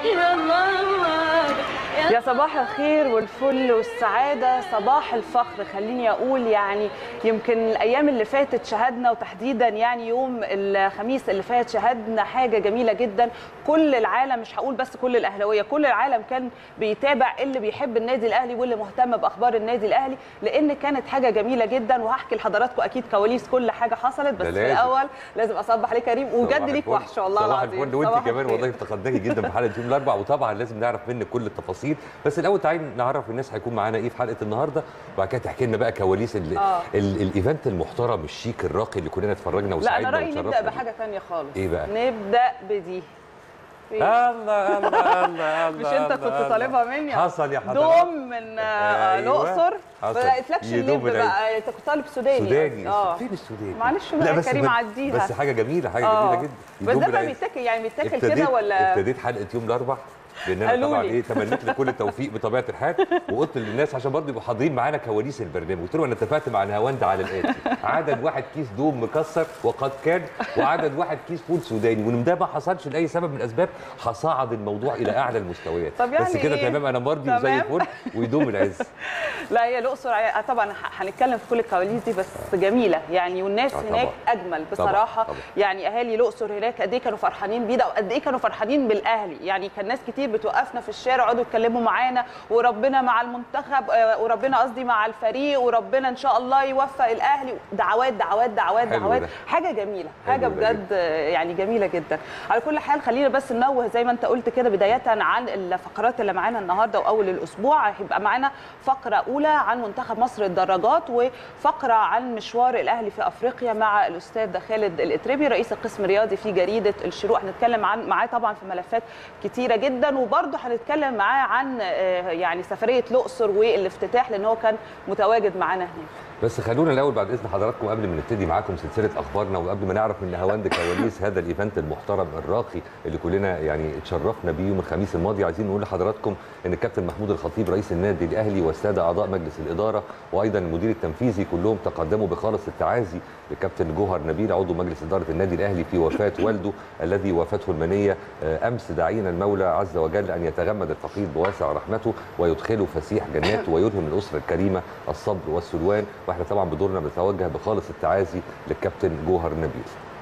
يا الله يا صباح الخير والفل والسعادة صباح الفخر خليني أقول يعني يمكن الأيام اللي فاتت شهدنا وتحديدا يعني يوم الخميس اللي فات شهدنا حاجة جميلة جدا كل العالم مش هقول بس كل الأهلاوية كل العالم كان بيتابع اللي بيحب النادي الأهلي واللي مهتم بأخبار النادي الأهلي لأن كانت حاجة جميلة جدا وهحكي لحضراتكم أكيد كواليس كل حاجة حصلت بس ده في لازم. الأول لازم أصبح عليك كريم وجد صباح ليك الفل. وحشة والله صباح العظيم الفل وانت صباح كمان الخير. والله افتقدناكي جدا في حلقه يوم الاربعاء وطبعا لازم نعرف منك كل التفاصيل بس الاول تعالي نعرف الناس هيكون معانا ايه في حلقه النهارده وبعد كده تحكي لنا بقى كواليس ال- آه. ال- الايفنت المحترم الشيك الراقي اللي كلنا اتفرجنا لا وسعدنا انا رايي نبدا وتشرفنا بحاجه ثانيه خالص إيه بقى؟ نبدا بدي فين؟ الله الله الله مش انت كنت طالبها مني حصل يا حضرتك دوم من آه، أيوة. الاقصر حصل. ما لقيتلكش اللب يدوم العيد. بقى انت كنت طالب سوداني سوداني اه فين السوداني معلش بقى لا يا بس كريم بس- عديها. بس حاجه جميله حاجه آه. جميله جدا بس يدوم ده بقى العيد. بيتاكل يعني بيتاكل ابتديت- كده ولا ابتديت حلقه يوم الاربع لان انا قالوا طبعا لي. ايه تمنيت لكل التوفيق بطبيعه الحال وقلت للناس عشان برضه يبقوا حاضرين معانا كواليس البرنامج قلت لهم انا اتفقت مع نهاوند على الاتي عدد واحد كيس دوم مكسر وقد كان وعدد واحد كيس فول سوداني وان ده ما حصلش لاي سبب من الاسباب هصعد الموضوع الى اعلى المستويات طب يعني بس كده إيه؟ تمام انا مرضي وزي تمام. الفل ويدوم العز لا هي الاقصر آه، طبعا ه- هنتكلم في كل الكواليس دي بس جميله يعني والناس آه، هناك طبعاً. اجمل بصراحه طبعاً. يعني اهالي الاقصر هناك قد ايه كانوا فرحانين بينا وقد ايه كانوا فرحانين بالاهلي يعني كان ناس كتير بتوقفنا في الشارع يقعدوا يتكلموا معانا وربنا مع المنتخب آه، وربنا قصدي مع الفريق وربنا ان شاء الله يوفق الاهلي دعوات دعوات دعوات حلو دعوات ده. حاجه جميله حلو حاجه ده بجد آه، يعني جميله جدا على كل حال خلينا بس ننوه زي ما انت قلت كده بدايه عن الفقرات اللي معانا النهارده واول الاسبوع هيبقى معانا فقره اولى عن منتخب مصر الدراجات وفقره عن مشوار الاهلي في افريقيا مع الاستاذ خالد الاتربي رئيس القسم الرياضي في جريده الشروق هنتكلم عن معاه طبعا في ملفات كتيره جدا وبرضه هنتكلم معاه عن آه، يعني سفريه الاقصر والافتتاح لان هو كان متواجد معانا هناك بس خلونا الاول بعد اذن حضراتكم قبل ما نبتدي معاكم سلسله اخبارنا وقبل ما نعرف من هواند كواليس هذا الايفنت المحترم الراقي اللي كلنا يعني اتشرفنا بيه يوم الخميس الماضي عايزين نقول لحضراتكم ان الكابتن محمود الخطيب رئيس النادي الاهلي والساده اعضاء مجلس الاداره وايضا المدير التنفيذي كلهم تقدموا بخالص التعازي للكابتن جوهر نبيل عضو مجلس اداره النادي الاهلي في وفاه والده الذي وافته المنيه آه، امس داعين المولى عز وجل ان يتغمد الفقيد بواسع رحمته ويدخله فسيح جناته ويلهم الاسره الكريمه الصبر والسلوان واحنا طبعا بدورنا بنتوجه بخالص التعازي للكابتن جوهر نبيل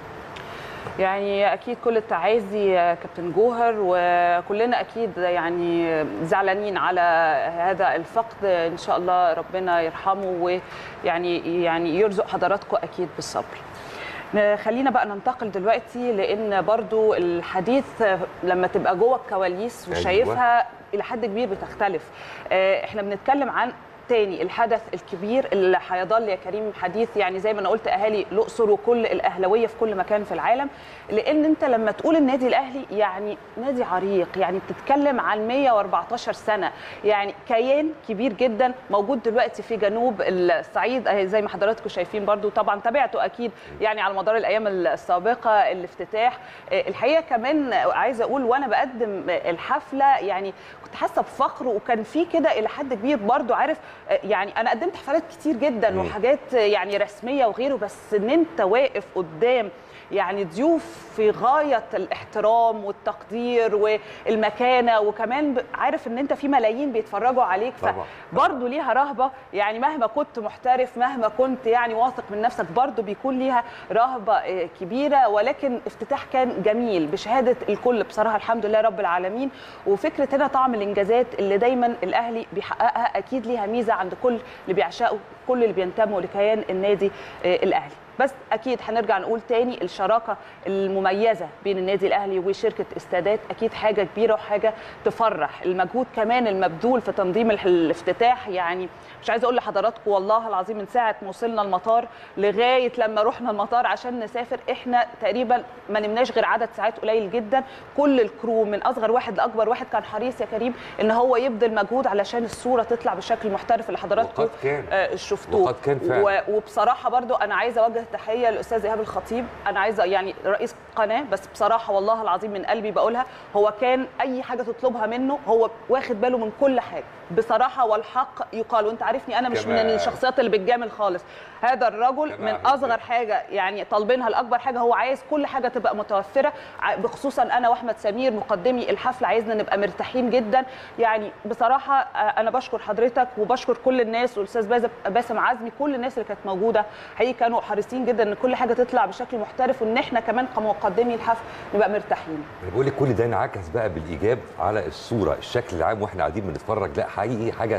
يعني اكيد كل التعازي يا كابتن جوهر وكلنا اكيد يعني زعلانين على هذا الفقد ان شاء الله ربنا يرحمه ويعني يعني يرزق حضراتكم اكيد بالصبر خلينا بقى ننتقل دلوقتي لان برضو الحديث لما تبقى جوه الكواليس أيوة. وشايفها الى حد كبير بتختلف آه، احنا بنتكلم عن تاني الحدث الكبير اللي هيظل يا كريم حديث يعني زي ما انا قلت اهالي الاقصر وكل الاهلاويه في كل مكان في العالم لان انت لما تقول النادي الاهلي يعني نادي عريق يعني بتتكلم عن 114 سنه يعني كيان كبير جدا موجود دلوقتي في جنوب الصعيد أهي زي ما حضراتكم شايفين برضو طبعا تابعته اكيد يعني على مدار الايام السابقه الافتتاح آه، الحقيقه كمان عايزه اقول وانا بقدم الحفله يعني كنت حاسه بفخر وكان في كده الى حد كبير برضو عارف آه، يعني انا قدمت حفلات كتير جدا مم. وحاجات آه، يعني رسميه وغيره بس ان انت واقف قدام يعني ضيوف في غايه الاحترام والتقدير والمكانه وكمان ب- عارف ان انت في ملايين بيتفرجوا عليك طبعاً، فبرضه ليها رهبه يعني مهما كنت محترف مهما كنت يعني واثق من نفسك برضه بيكون ليها رهبه آه، كبيره ولكن افتتاح كان جميل بشهاده الكل بصراحه الحمد لله رب العالمين وفكره هنا طعم الانجازات اللي دايما الاهلي بيحققها اكيد ليها ميزه عند كل اللي بيعشقوا كل اللي بينتموا لكيان النادي آه، الاهلي بس اكيد هنرجع نقول تاني الشراكه المميزه بين النادي الاهلي وشركه استادات اكيد حاجه كبيره وحاجه تفرح المجهود كمان المبذول في تنظيم ال- الافتتاح يعني مش عايزه اقول لحضراتكم والله العظيم من ساعه ما وصلنا المطار لغايه لما رحنا المطار عشان نسافر احنا تقريبا ما نمناش غير عدد ساعات قليل جدا كل الكرو من اصغر واحد لاكبر واحد كان حريص يا كريم ان هو يبذل مجهود علشان الصوره تطلع بالشكل المحترف اللي حضراتكم وقد كان. آه، شفتوه وقد كان فعلا. و- وبصراحه برضو انا عايزه اوجه تحيه للاستاذ ايهاب الخطيب انا عايزه يعني رئيس قناه بس بصراحه والله العظيم من قلبي بقولها هو كان اي حاجه تطلبها منه هو واخد باله من كل حاجه بصراحه والحق يقال وانت عارفني انا مش من كما- الشخصيات اللي بتجامل خالص هذا الرجل كما من أحب. اصغر حاجه يعني طالبينها لاكبر حاجه هو عايز كل حاجه تبقى متوفره ع- بخصوصا انا واحمد سمير مقدمي الحفله عايزنا نبقى مرتاحين جدا يعني بصراحه آه، انا بشكر حضرتك وبشكر كل الناس والاستاذ باز- باسم عزمي كل الناس اللي كانت موجوده حقيقي كانوا حريصين جدا ان كل حاجه تطلع بشكل محترف وان احنا كمان كمقدمي الحفل نبقى مرتاحين انا بقول لك كل ده انعكس بقى بالايجاب على الصوره الشكل العام واحنا قاعدين بنتفرج لا حقيقي حاجه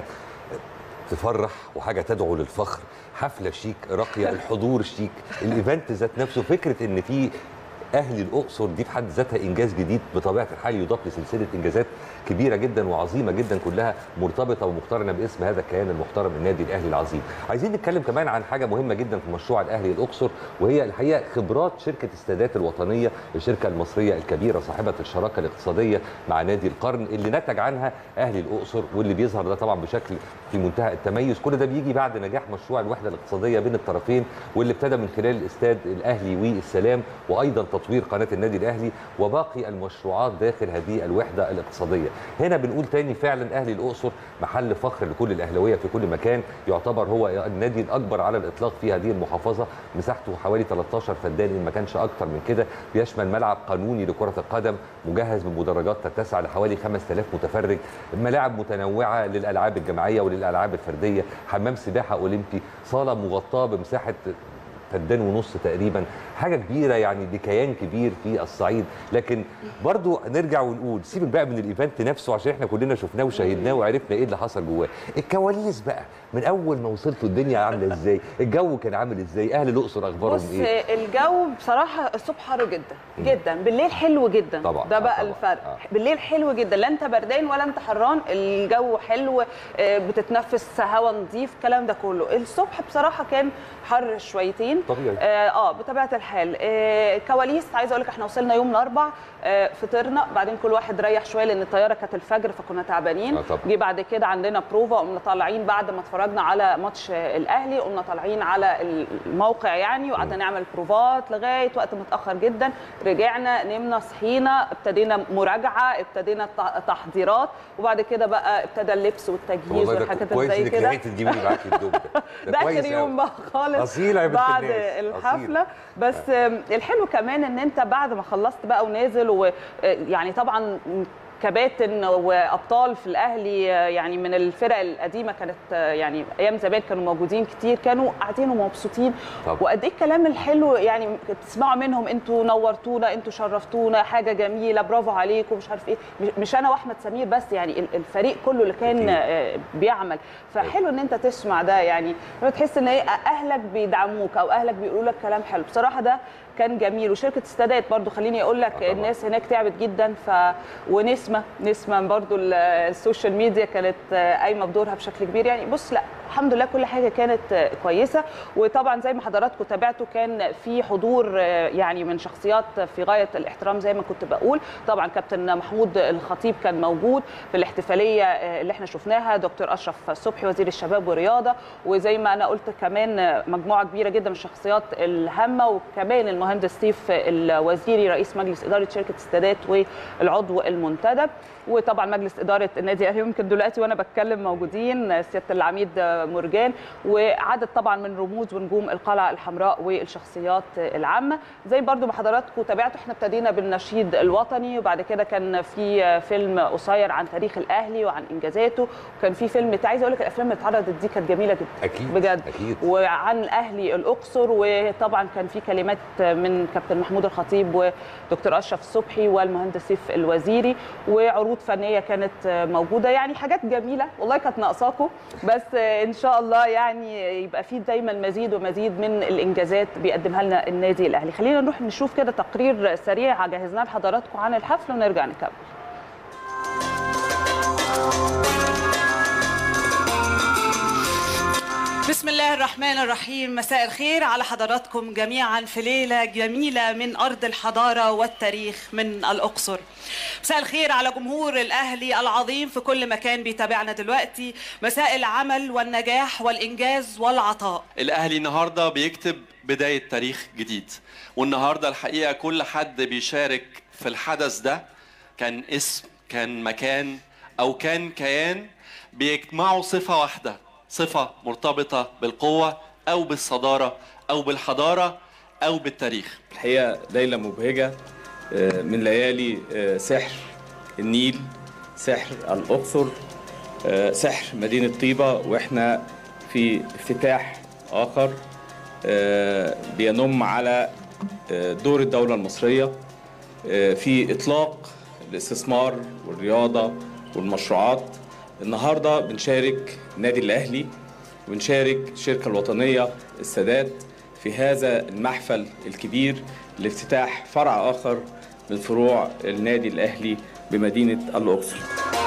تفرح وحاجه تدعو للفخر حفله شيك راقيه الحضور شيك الايفنت ذات نفسه فكره ان في اهل الاقصر دي في حد ذاتها انجاز جديد بطبيعه الحال يضاف لسلسله انجازات كبيره جدا وعظيمه جدا كلها مرتبطه ومقترنه باسم هذا الكيان المحترم النادي الاهلي العظيم. عايزين نتكلم كمان عن حاجه مهمه جدا في مشروع الاهلي الاقصر وهي الحقيقه خبرات شركه السادات الوطنيه الشركه المصريه الكبيره صاحبه الشراكه الاقتصاديه مع نادي القرن اللي نتج عنها اهلي الاقصر واللي بيظهر ده طبعا بشكل في منتهى التميز كل ده بيجي بعد نجاح مشروع الوحده الاقتصاديه بين الطرفين واللي ابتدى من خلال الاستاد الاهلي والسلام وايضا تطوير قناه النادي الاهلي وباقي المشروعات داخل هذه الوحده الاقتصاديه هنا بنقول تاني فعلا اهلي الاقصر محل فخر لكل الاهلاويه في كل مكان يعتبر هو النادي الاكبر على الاطلاق في هذه المحافظه مساحته حوالي 13 فدان ان ما كانش اكتر من كده بيشمل ملعب قانوني لكره القدم مجهز بمدرجات تتسع لحوالي 5000 متفرج ملاعب متنوعه للالعاب الجماعيه وللالعاب الفرديه حمام سباحه اولمبي صاله مغطاه بمساحه فدان ونص تقريبا حاجه كبيره يعني بكيان كبير في الصعيد لكن برضو نرجع ونقول سيبك بقى من الايفنت نفسه عشان احنا كلنا شفناه وشاهدناه وعرفنا ايه اللي حصل جواه الكواليس بقى من اول ما وصلتوا الدنيا عامله ازاي الجو كان عامل ازاي اهل الاقصر اخبارهم بص ايه الجو بصراحه الصبح حر جدا جدا بالليل حلو جدا طبعاً، ده آه، بقى طبعاً، الفرق آه. بالليل حلو جدا لا انت بردان ولا انت حران الجو حلو آه، بتتنفس هواء نظيف الكلام ده كله الصبح بصراحه كان حر شويتين طبيعي. اه آه، بطبيعه الحال آه كواليس عايزه اقول لك احنا وصلنا يوم الاربع آه فطرنا بعدين كل واحد ريح شويه لان الطياره كانت الفجر فكنا تعبانين آه، طبعاً. جه بعد كده عندنا بروفا قمنا طالعين بعد ما اتفرجنا على ماتش آه، الاهلي قمنا طالعين على الموقع يعني وقعدنا نعمل بروفات لغايه وقت متاخر جدا رجعنا نمنا صحينا ابتدينا مراجعه ابتدينا الت- تحضيرات وبعد كده بقى ابتدى اللبس والتجهيز والله ده والحاجات اللي كويس زي انك كده لحقتي تجيبي لي معاكي الدوب ده ده كويس اخر يوم أوي. بقى خالص أصيلة يا بنت بعد الناس، الحفله بس آم، الحلو كمان ان انت بعد ما خلصت بقى ونازل ويعني طبعا كباتن وابطال في الاهلي آه، يعني من الفرق القديمه كانت آه، يعني ايام زمان كانوا موجودين كتير كانوا قاعدين ومبسوطين طبعا. وقد ايه الكلام الحلو يعني تسمعوا منهم انتوا نورتونا انتوا شرفتونا حاجه جميله برافو عليكم مش عارف ايه مش- مش انا واحمد سمير بس يعني ال- الفريق كله اللي كان أكيد. آه، بيعمل فحلو ان انت تسمع ده يعني لما تحس ان ايه اهلك بيدعموك او اهلك بيقولوا لك كلام حلو بصراحه ده كان جميل وشركه السادات برضو خليني اقول لك طبعاً. الناس هناك تعبت جدا ف ونسمه نسمه برضو ال- السوشيال ميديا كانت آه، قايمه بدورها بشكل كبير يعني بص لا الحمد لله كل حاجه كانت آه، كويسه وطبعا زي ما حضراتكم تابعتوا كان في حضور آه، يعني من شخصيات في غايه الاحترام زي ما كنت بقول طبعا كابتن محمود الخطيب كان موجود في الاحتفاليه آه، اللي احنا شفناها دكتور اشرف صبحي وزير الشباب والرياضه وزي ما انا قلت كمان آه، مجموعه كبيره جدا من الشخصيات الهامه وكمان المهندس سيف الوزيري رئيس مجلس اداره شركه السادات والعضو المنتدب وطبعا مجلس اداره النادي الاهلي يمكن دلوقتي وانا بتكلم موجودين سياده العميد مرجان وعدد طبعا من رموز ونجوم القلعه الحمراء والشخصيات العامه زي برضو ما حضراتكم تابعتوا احنا ابتدينا بالنشيد الوطني وبعد كده كان في فيلم قصير عن تاريخ الاهلي وعن انجازاته وكان في فيلم عايزه اقول لك الافلام اللي اتعرضت دي كانت جميله جدا اكيد بجد اكيد وعن اهلي الاقصر وطبعا كان في كلمات من كابتن محمود الخطيب ودكتور اشرف الصبحي والمهندس سيف الوزيري وعروض فنيه كانت موجوده يعني حاجات جميله والله كانت ناقصاكم بس ان شاء الله يعني يبقى في دايما مزيد ومزيد من الانجازات بيقدمها لنا النادي الاهلي خلينا نروح نشوف كده تقرير سريع جهزناه لحضراتكم عن الحفل ونرجع نكمل بسم الله الرحمن الرحيم مساء الخير على حضراتكم جميعا في ليلة جميلة من أرض الحضارة والتاريخ من الأقصر مساء الخير على جمهور الأهلي العظيم في كل مكان بيتابعنا دلوقتي مساء العمل والنجاح والإنجاز والعطاء الاهلي النهارده بيكتب بدايه تاريخ جديد والنهارده الحقيقه كل حد بيشارك في الحدث ده كان اسم كان مكان او كان كيان بيجمعوا صفه واحده صفه مرتبطه بالقوه او بالصداره او بالحضاره او بالتاريخ الحقيقة ليلة مبهجة آه، من ليالي آه، سحر النيل سحر الأقصر آه، سحر مدينة طيبة وإحنا في افتتاح آخر آه، بينم على آه، دور الدولة المصرية آه، في إطلاق الاستثمار والرياضة والمشروعات النهاردة بنشارك النادي الأهلي ونشارك الشركة الوطنية السادات في هذا المحفل الكبير لافتتاح فرع آخر من فروع النادي الأهلي بمدينة الأقصر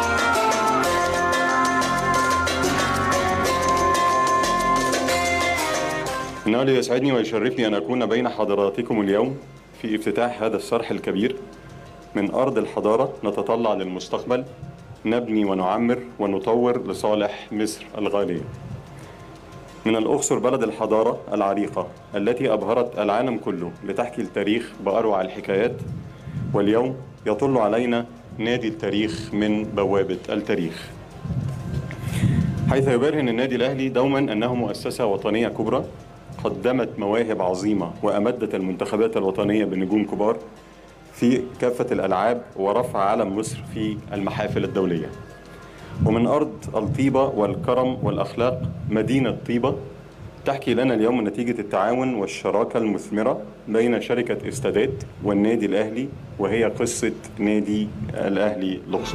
إنه يسعدني ويشرفني أن أكون بين حضراتكم اليوم في افتتاح هذا الصرح الكبير من أرض الحضارة نتطلع للمستقبل نبني ونعمر ونطور لصالح مصر الغالية من الأقصر بلد الحضارة العريقة التي أبهرت العالم كله لتحكي التاريخ بأروع الحكايات واليوم يطل علينا نادي التاريخ من بوابة التاريخ حيث يبرهن النادي الأهلي دوما أنه مؤسسة وطنية كبرى قدمت مواهب عظيمة وأمدت المنتخبات الوطنية بنجوم كبار في كافة الألعاب ورفع علم مصر في المحافل الدولية ومن أرض الطيبة والكرم والأخلاق مدينة طيبة تحكي لنا اليوم نتيجة التعاون والشراكة المثمرة بين شركة استادات والنادي الأهلي وهي قصة نادي الأهلي الأقصر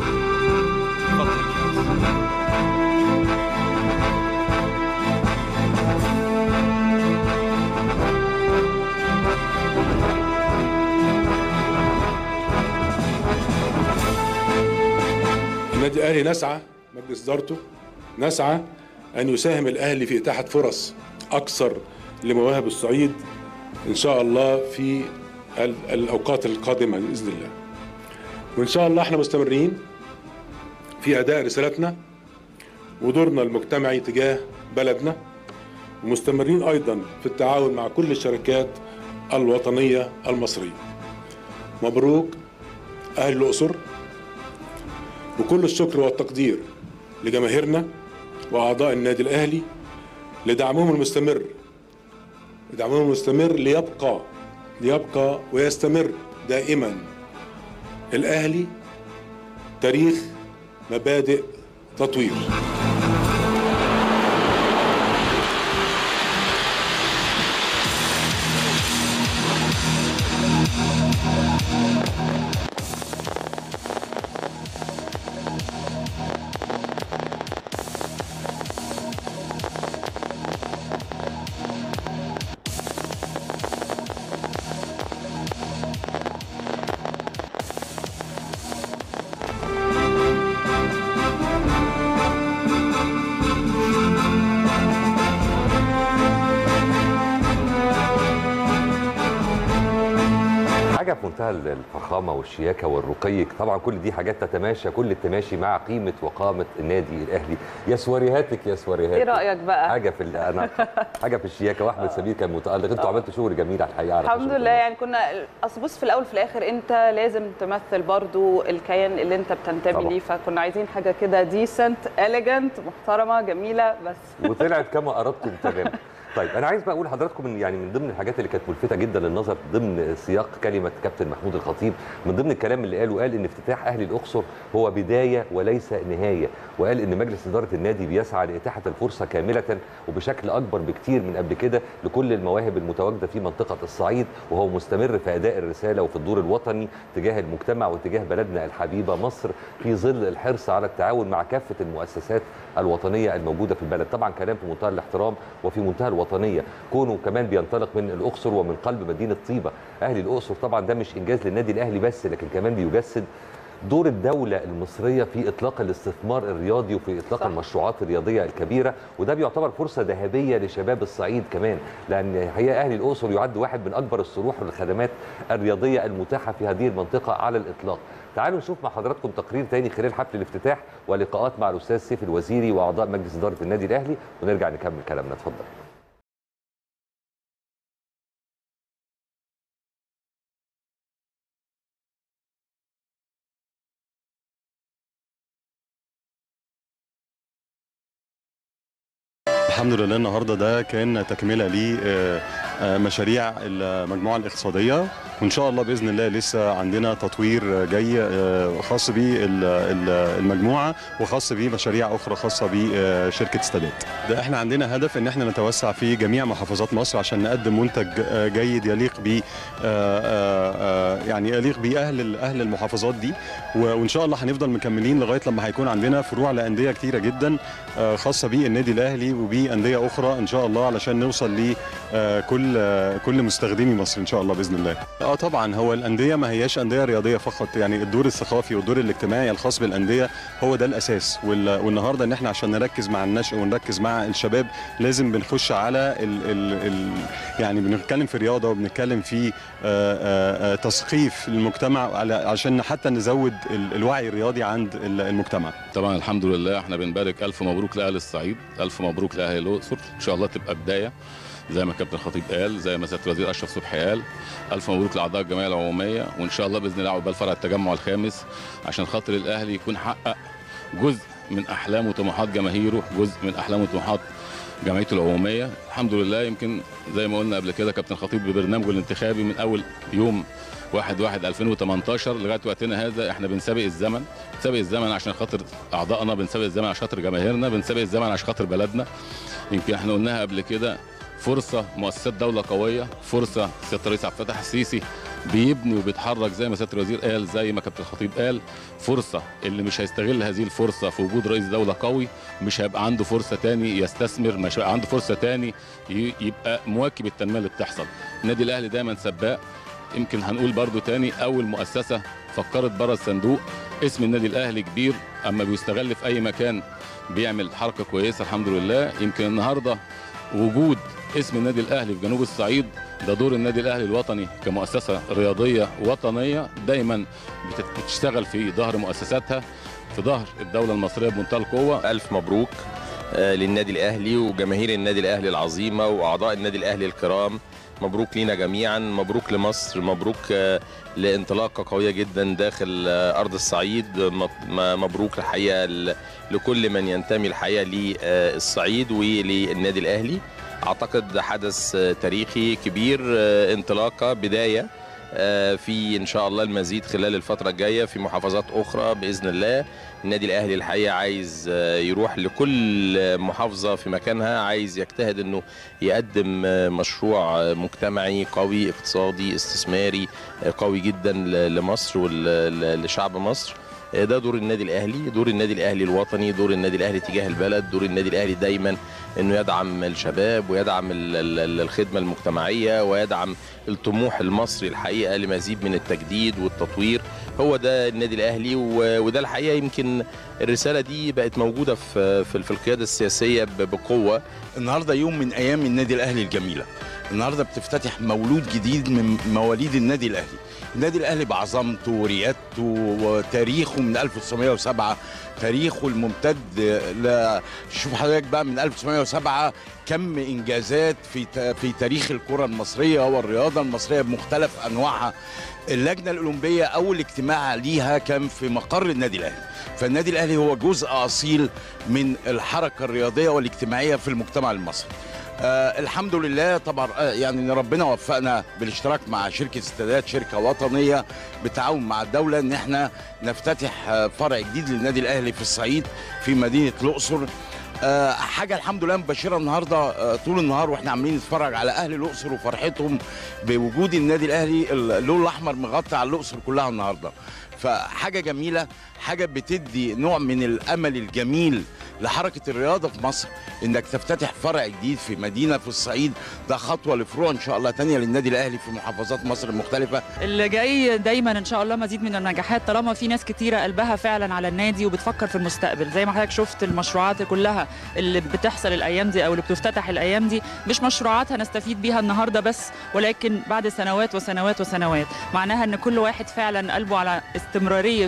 النادي الاهلي نسعى مجلس ادارته نسعى ان يساهم الاهلي في اتاحه فرص اكثر لمواهب الصعيد ان شاء الله في ال- الاوقات القادمه باذن الله. وان شاء الله احنا مستمرين في اداء رسالتنا ودورنا المجتمعي تجاه بلدنا ومستمرين ايضا في التعاون مع كل الشركات الوطنيه المصريه. مبروك اهل الاقصر وكل الشكر والتقدير لجماهيرنا واعضاء النادي الاهلي لدعمهم المستمر لدعمهم المستمر ليبقى ليبقى ويستمر دائما الاهلي تاريخ مبادئ تطوير حاجه في منتهى الفخامه والشياكه والرقي طبعا كل دي حاجات تتماشى كل التماشي مع قيمه وقامه النادي الاهلي يا سواريهاتك يا سواريهاتك ايه رايك بقى حاجه في ال- انا حاجه في الشياكه واحمد سمير كان متالق انتوا عملتوا شغل جميل على الحقيقه على الحمد فكرة. لله يعني كنا اصل بص في الاول في الاخر انت لازم تمثل برضو الكيان اللي انت بتنتمي طبعا. ليه فكنا عايزين حاجه كده ديسنت اليجنت محترمه جميله بس وطلعت كما اردتم تماما طيب انا عايز بقى اقول لحضراتكم ان يعني من ضمن الحاجات اللي كانت ملفته جدا للنظر ضمن سياق كلمه كابتن محمود الخطيب من ضمن الكلام اللي قاله قال ان افتتاح اهلي الاقصر هو بدايه وليس نهايه وقال ان مجلس اداره النادي بيسعى لاتاحه الفرصه كامله وبشكل اكبر بكتير من قبل كده لكل المواهب المتواجده في منطقه الصعيد وهو مستمر في اداء الرساله وفي الدور الوطني تجاه المجتمع وتجاه بلدنا الحبيبه مصر في ظل الحرص على التعاون مع كافه المؤسسات الوطنيه الموجوده في البلد طبعا كلام في منتهى الاحترام وفي منتهى الوطنيه كونه كمان بينطلق من الاقصر ومن قلب مدينه طيبه اهلي الاقصر طبعا ده مش انجاز للنادي الاهلي بس لكن كمان بيجسد دور الدوله المصريه في اطلاق الاستثمار الرياضي وفي اطلاق صح. المشروعات الرياضيه الكبيره وده بيعتبر فرصه ذهبيه لشباب الصعيد كمان لان الحقيقه اهلي الاقصر يعد واحد من اكبر الصروح والخدمات الرياضيه المتاحه في هذه المنطقه على الاطلاق تعالوا نشوف مع حضراتكم تقرير تاني خلال حفل الافتتاح ولقاءات مع الاستاذ سيف الوزيري واعضاء مجلس اداره النادي الاهلي ونرجع نكمل كلامنا اتفضل الحمد لله النهارده ده كان تكمله لمشاريع المجموعه الاقتصاديه وان شاء الله باذن الله لسه عندنا تطوير جاي آه، خاص بالمجموعه وخاص بمشاريع اخرى خاصه بشركه استادات. ده احنا عندنا هدف ان احنا نتوسع في جميع محافظات مصر عشان نقدم منتج آه، جيد يليق ب يعني يليق باهل اهل المحافظات دي و- وان شاء الله هنفضل مكملين لغايه لما هيكون عندنا فروع لانديه كتيره جدا آه، خاصه بالنادي الاهلي وبانديه اخرى ان شاء الله علشان نوصل لكل كل مستخدمي مصر ان شاء الله باذن الله. اه طبعا هو الانديه ما هياش انديه رياضيه فقط يعني الدور الثقافي والدور الاجتماعي الخاص بالانديه هو ده الاساس وال- والنهارده ان احنا عشان نركز مع النشء ونركز مع الشباب لازم بنخش على ال ال ال يعني بنتكلم في رياضه وبنتكلم في آه، آه، آه، تثقيف المجتمع على- عشان حتى نزود ال- الوعي الرياضي عند ال- المجتمع. طبعا الحمد لله احنا بنبارك الف مبروك لاهل الصعيد الف مبروك لاهل الاقصر ان شاء الله تبقى بدايه زي ما كابتن الخطيب قال زي ما سياده الوزير اشرف صبحي قال الف مبروك لاعضاء الجمعيه العموميه وان شاء الله باذن الله عقبال فرع التجمع الخامس عشان خاطر الاهلي يكون حقق جزء من احلام وطموحات جماهيره جزء من احلام وطموحات جمعيته العموميه الحمد لله يمكن زي ما قلنا قبل كده كابتن الخطيب ببرنامجه الانتخابي من اول يوم 1 1 2018 لغايه وقتنا هذا احنا بنسابق الزمن بنسابق الزمن عشان خاطر اعضائنا بنسابق الزمن عشان خاطر جماهيرنا بنسابق الزمن عشان خاطر بلدنا يمكن احنا قلناها قبل كده فرصه مؤسسات دوله قويه فرصه سياده الرئيس عبد الفتاح السيسي بيبني وبيتحرك زي ما سياده الوزير قال زي ما كابتن الخطيب قال فرصه اللي مش هيستغل هذه الفرصه في وجود رئيس دوله قوي مش هيبقى عنده فرصه تاني يستثمر مش هيبقى عنده فرصه تاني ي- يبقى مواكب التنميه اللي بتحصل النادي الاهلي دايما سباق يمكن هنقول برضو تاني اول مؤسسه فكرت بره الصندوق اسم النادي الاهلي كبير اما بيستغل في اي مكان بيعمل حركه كويسه الحمد لله يمكن النهارده وجود اسم النادي الاهلي في جنوب الصعيد ده دور النادي الاهلي الوطني كمؤسسه رياضيه وطنيه دايما بتت- بتشتغل في ظهر مؤسساتها في ظهر الدوله المصريه بمنتهى القوه ألف مبروك آه، للنادي الأهلي وجماهير النادي الأهلي العظيمة وأعضاء النادي الأهلي الكرام مبروك لينا جميعا مبروك لمصر مبروك آه، لانطلاقة قوية جدا داخل آه، أرض الصعيد م- م- مبروك الحقيقة ل- لكل من ينتمي الحقيقة للصعيد وللنادي الأهلي أعتقد حدث آه، تاريخي كبير آه، انطلاقة بداية آه، في ان شاء الله المزيد خلال الفتره الجايه في محافظات اخرى باذن الله النادي الاهلي الحقيقه عايز آه، يروح لكل آه، محافظه في مكانها عايز يجتهد انه يقدم آه، مشروع آه، مجتمعي قوي اقتصادي استثماري آه، قوي جدا ل- لمصر ولشعب مصر آه، ده دور النادي الاهلي دور النادي الاهلي الوطني دور النادي الاهلي تجاه البلد دور النادي الاهلي دايما انه يدعم الشباب ويدعم ال- ال- الخدمه المجتمعيه ويدعم الطموح المصري الحقيقه لمزيد من التجديد والتطوير هو ده النادي الاهلي و- وده الحقيقه يمكن الرساله دي بقت موجوده في في في القياده السياسيه ب- بقوه النهارده يوم من ايام النادي الاهلي الجميله النهارده بتفتتح مولود جديد من مواليد النادي الاهلي النادي الاهلي بعظمته وريادته وتاريخه من 1907 تاريخه الممتد ل شوف حضرتك بقى من 1907 كم انجازات في ت- في تاريخ الكره المصريه والرياضه المصريه بمختلف انواعها اللجنه الاولمبيه اول اجتماع ليها كان في مقر النادي الاهلي فالنادي الاهلي هو جزء اصيل من الحركه الرياضيه والاجتماعيه في المجتمع المصري آه الحمد لله طبعا آه يعني ان ربنا وفقنا بالاشتراك مع شركه استادات شركه وطنيه بالتعاون مع الدوله ان احنا نفتتح آه فرع جديد للنادي الاهلي في الصعيد في مدينه الاقصر آه حاجه الحمد لله مبشره النهارده آه طول النهار واحنا عاملين نتفرج على اهل الاقصر وفرحتهم بوجود النادي الاهلي اللون الاحمر مغطي على الاقصر كلها النهارده فحاجه جميله حاجه بتدي نوع من الامل الجميل لحركه الرياضه في مصر انك تفتتح فرع جديد في مدينه في الصعيد ده خطوه لفروع ان شاء الله تانية للنادي الاهلي في محافظات مصر المختلفه اللي جاي دايما ان شاء الله مزيد من النجاحات طالما في ناس كتيره قلبها فعلا على النادي وبتفكر في المستقبل زي ما حضرتك شفت المشروعات كلها اللي بتحصل الايام دي او اللي بتفتتح الايام دي مش مشروعات هنستفيد بيها النهارده بس ولكن بعد سنوات وسنوات وسنوات معناها ان كل واحد فعلا قلبه على استمراريه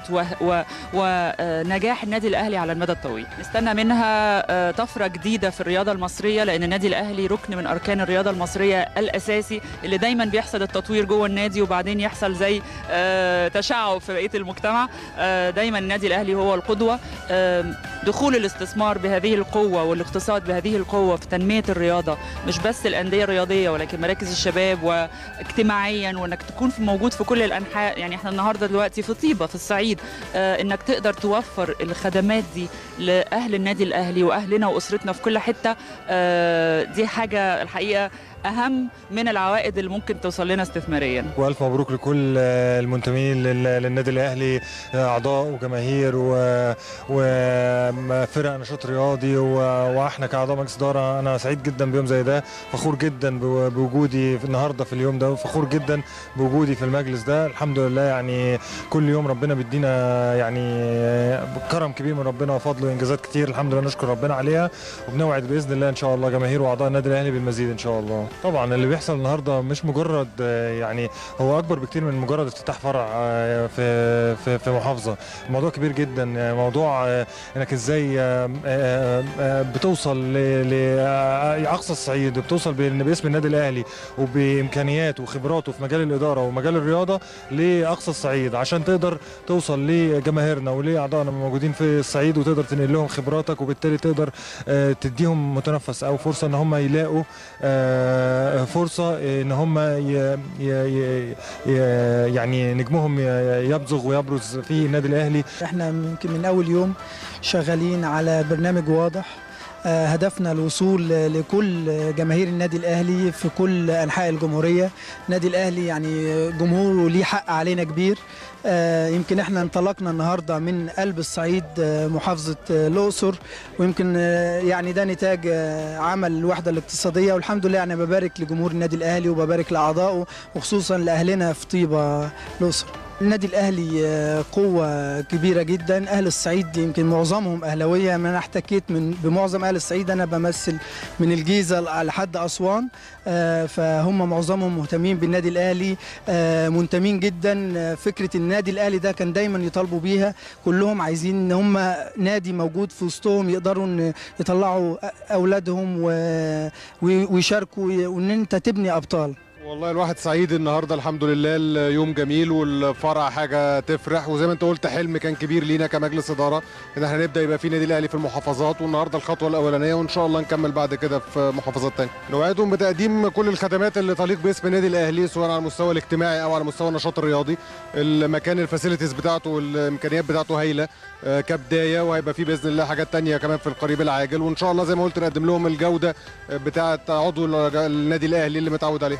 ونجاح النادي الاهلي على المدى الطويل نستنى منها آه، طفره جديده في الرياضه المصريه لان النادي الاهلي ركن من اركان الرياضه المصريه الاساسي اللي دايما بيحصل التطوير جوه النادي وبعدين يحصل زي آه، تشعب في بقيه المجتمع آه، دايما النادي الاهلي هو القدوه آم، دخول الاستثمار بهذه القوه والاقتصاد بهذه القوه في تنميه الرياضه مش بس الانديه الرياضيه ولكن مراكز الشباب واجتماعيا وانك تكون في موجود في كل الانحاء يعني احنا النهارده دلوقتي في طيبه في الصعيد آه، انك تقدر توفر الخدمات دي لاهل النادي الاهلي واهلنا واسرتنا في كل حته آه، دي حاجه الحقيقه اهم من العوائد اللي ممكن توصل لنا استثماريا والف مبروك لكل آه، المنتمين لل- للنادي الاهلي آه، اعضاء وجماهير و- وفرق نشاط رياضي و- واحنا كاعضاء مجلس اداره انا سعيد جدا بيوم زي ده فخور جدا بو- بوجودي في النهارده في اليوم ده وفخور جدا بوجودي في المجلس ده الحمد لله يعني كل يوم ربنا بيدينا يعني آه، كرم كبير من ربنا وفضل وانجازات كتير الحمد لله نشكر ربنا عليها وبنوعد باذن الله ان شاء الله جماهير واعضاء النادي الاهلي بالمزيد ان شاء الله طبعا اللي بيحصل النهارده مش مجرد آه، يعني هو اكبر بكتير من مجرد افتتاح فرع آه، في في في محافظه الموضوع كبير جدا آه، موضوع آه، انك ازاي آه، آه، آه، بتوصل لاقصى الصعيد بتوصل بإن باسم النادي الاهلي وبامكانياته وخبراته في مجال الاداره ومجال الرياضه لاقصى الصعيد عشان تقدر توصل لجماهيرنا ولاعضائنا الموجودين في الصعيد وتقدر تنقل لهم خبراتك وبالتالي تقدر آه، تديهم متنفس او فرصه ان هم يلاقوا آه، فرصه ان هم ي- ي- ي- يعني نجمهم ي- يبزغ ويبرز في النادي الاهلي احنا يمكن من اول يوم شغالين على برنامج واضح آه، هدفنا الوصول لكل جماهير النادي الاهلي في كل انحاء الجمهوريه النادي الاهلي يعني جمهوره ليه حق علينا كبير آه، يمكن احنا انطلقنا النهارده من قلب الصعيد آه، محافظه آه، الاقصر ويمكن آه، يعني ده نتاج آه، عمل الوحده الاقتصاديه والحمد لله انا ببارك لجمهور النادي الاهلي وببارك لاعضائه وخصوصا لاهلنا في طيبه الاقصر النادي الاهلي آه، قوه كبيره جدا اهل الصعيد يمكن معظمهم اهلاويه من انا احتكيت من بمعظم اهل الصعيد انا بمثل من الجيزه لحد اسوان آه، فهم معظمهم مهتمين بالنادي الاهلي آه، منتمين جدا آه، فكره النادي الاهلي ده كان دايما يطالبوا بيها كلهم عايزين ان هم نادي موجود في وسطهم يقدروا ان يطلعوا اولادهم و- ويشاركوا وان انت تبني ابطال والله الواحد سعيد النهارده الحمد لله اليوم جميل والفرع حاجه تفرح وزي ما انت قلت حلم كان كبير لينا كمجلس اداره ان احنا نبدا يبقى في نادي الاهلي في المحافظات والنهارده الخطوه الاولانيه وان شاء الله نكمل بعد كده في محافظات تانية نوعدهم بتقديم كل الخدمات اللي تليق باسم النادي الاهلي سواء على المستوى الاجتماعي او على مستوى النشاط الرياضي المكان الفاسيلتيز بتاعته والامكانيات بتاعته هايله آه، كبدايه وهيبقى في باذن الله حاجات تانية كمان في القريب العاجل وان شاء الله زي ما قلت نقدم لهم الجوده آه، بتاعه عضو النادي الاهلي اللي متعود عليه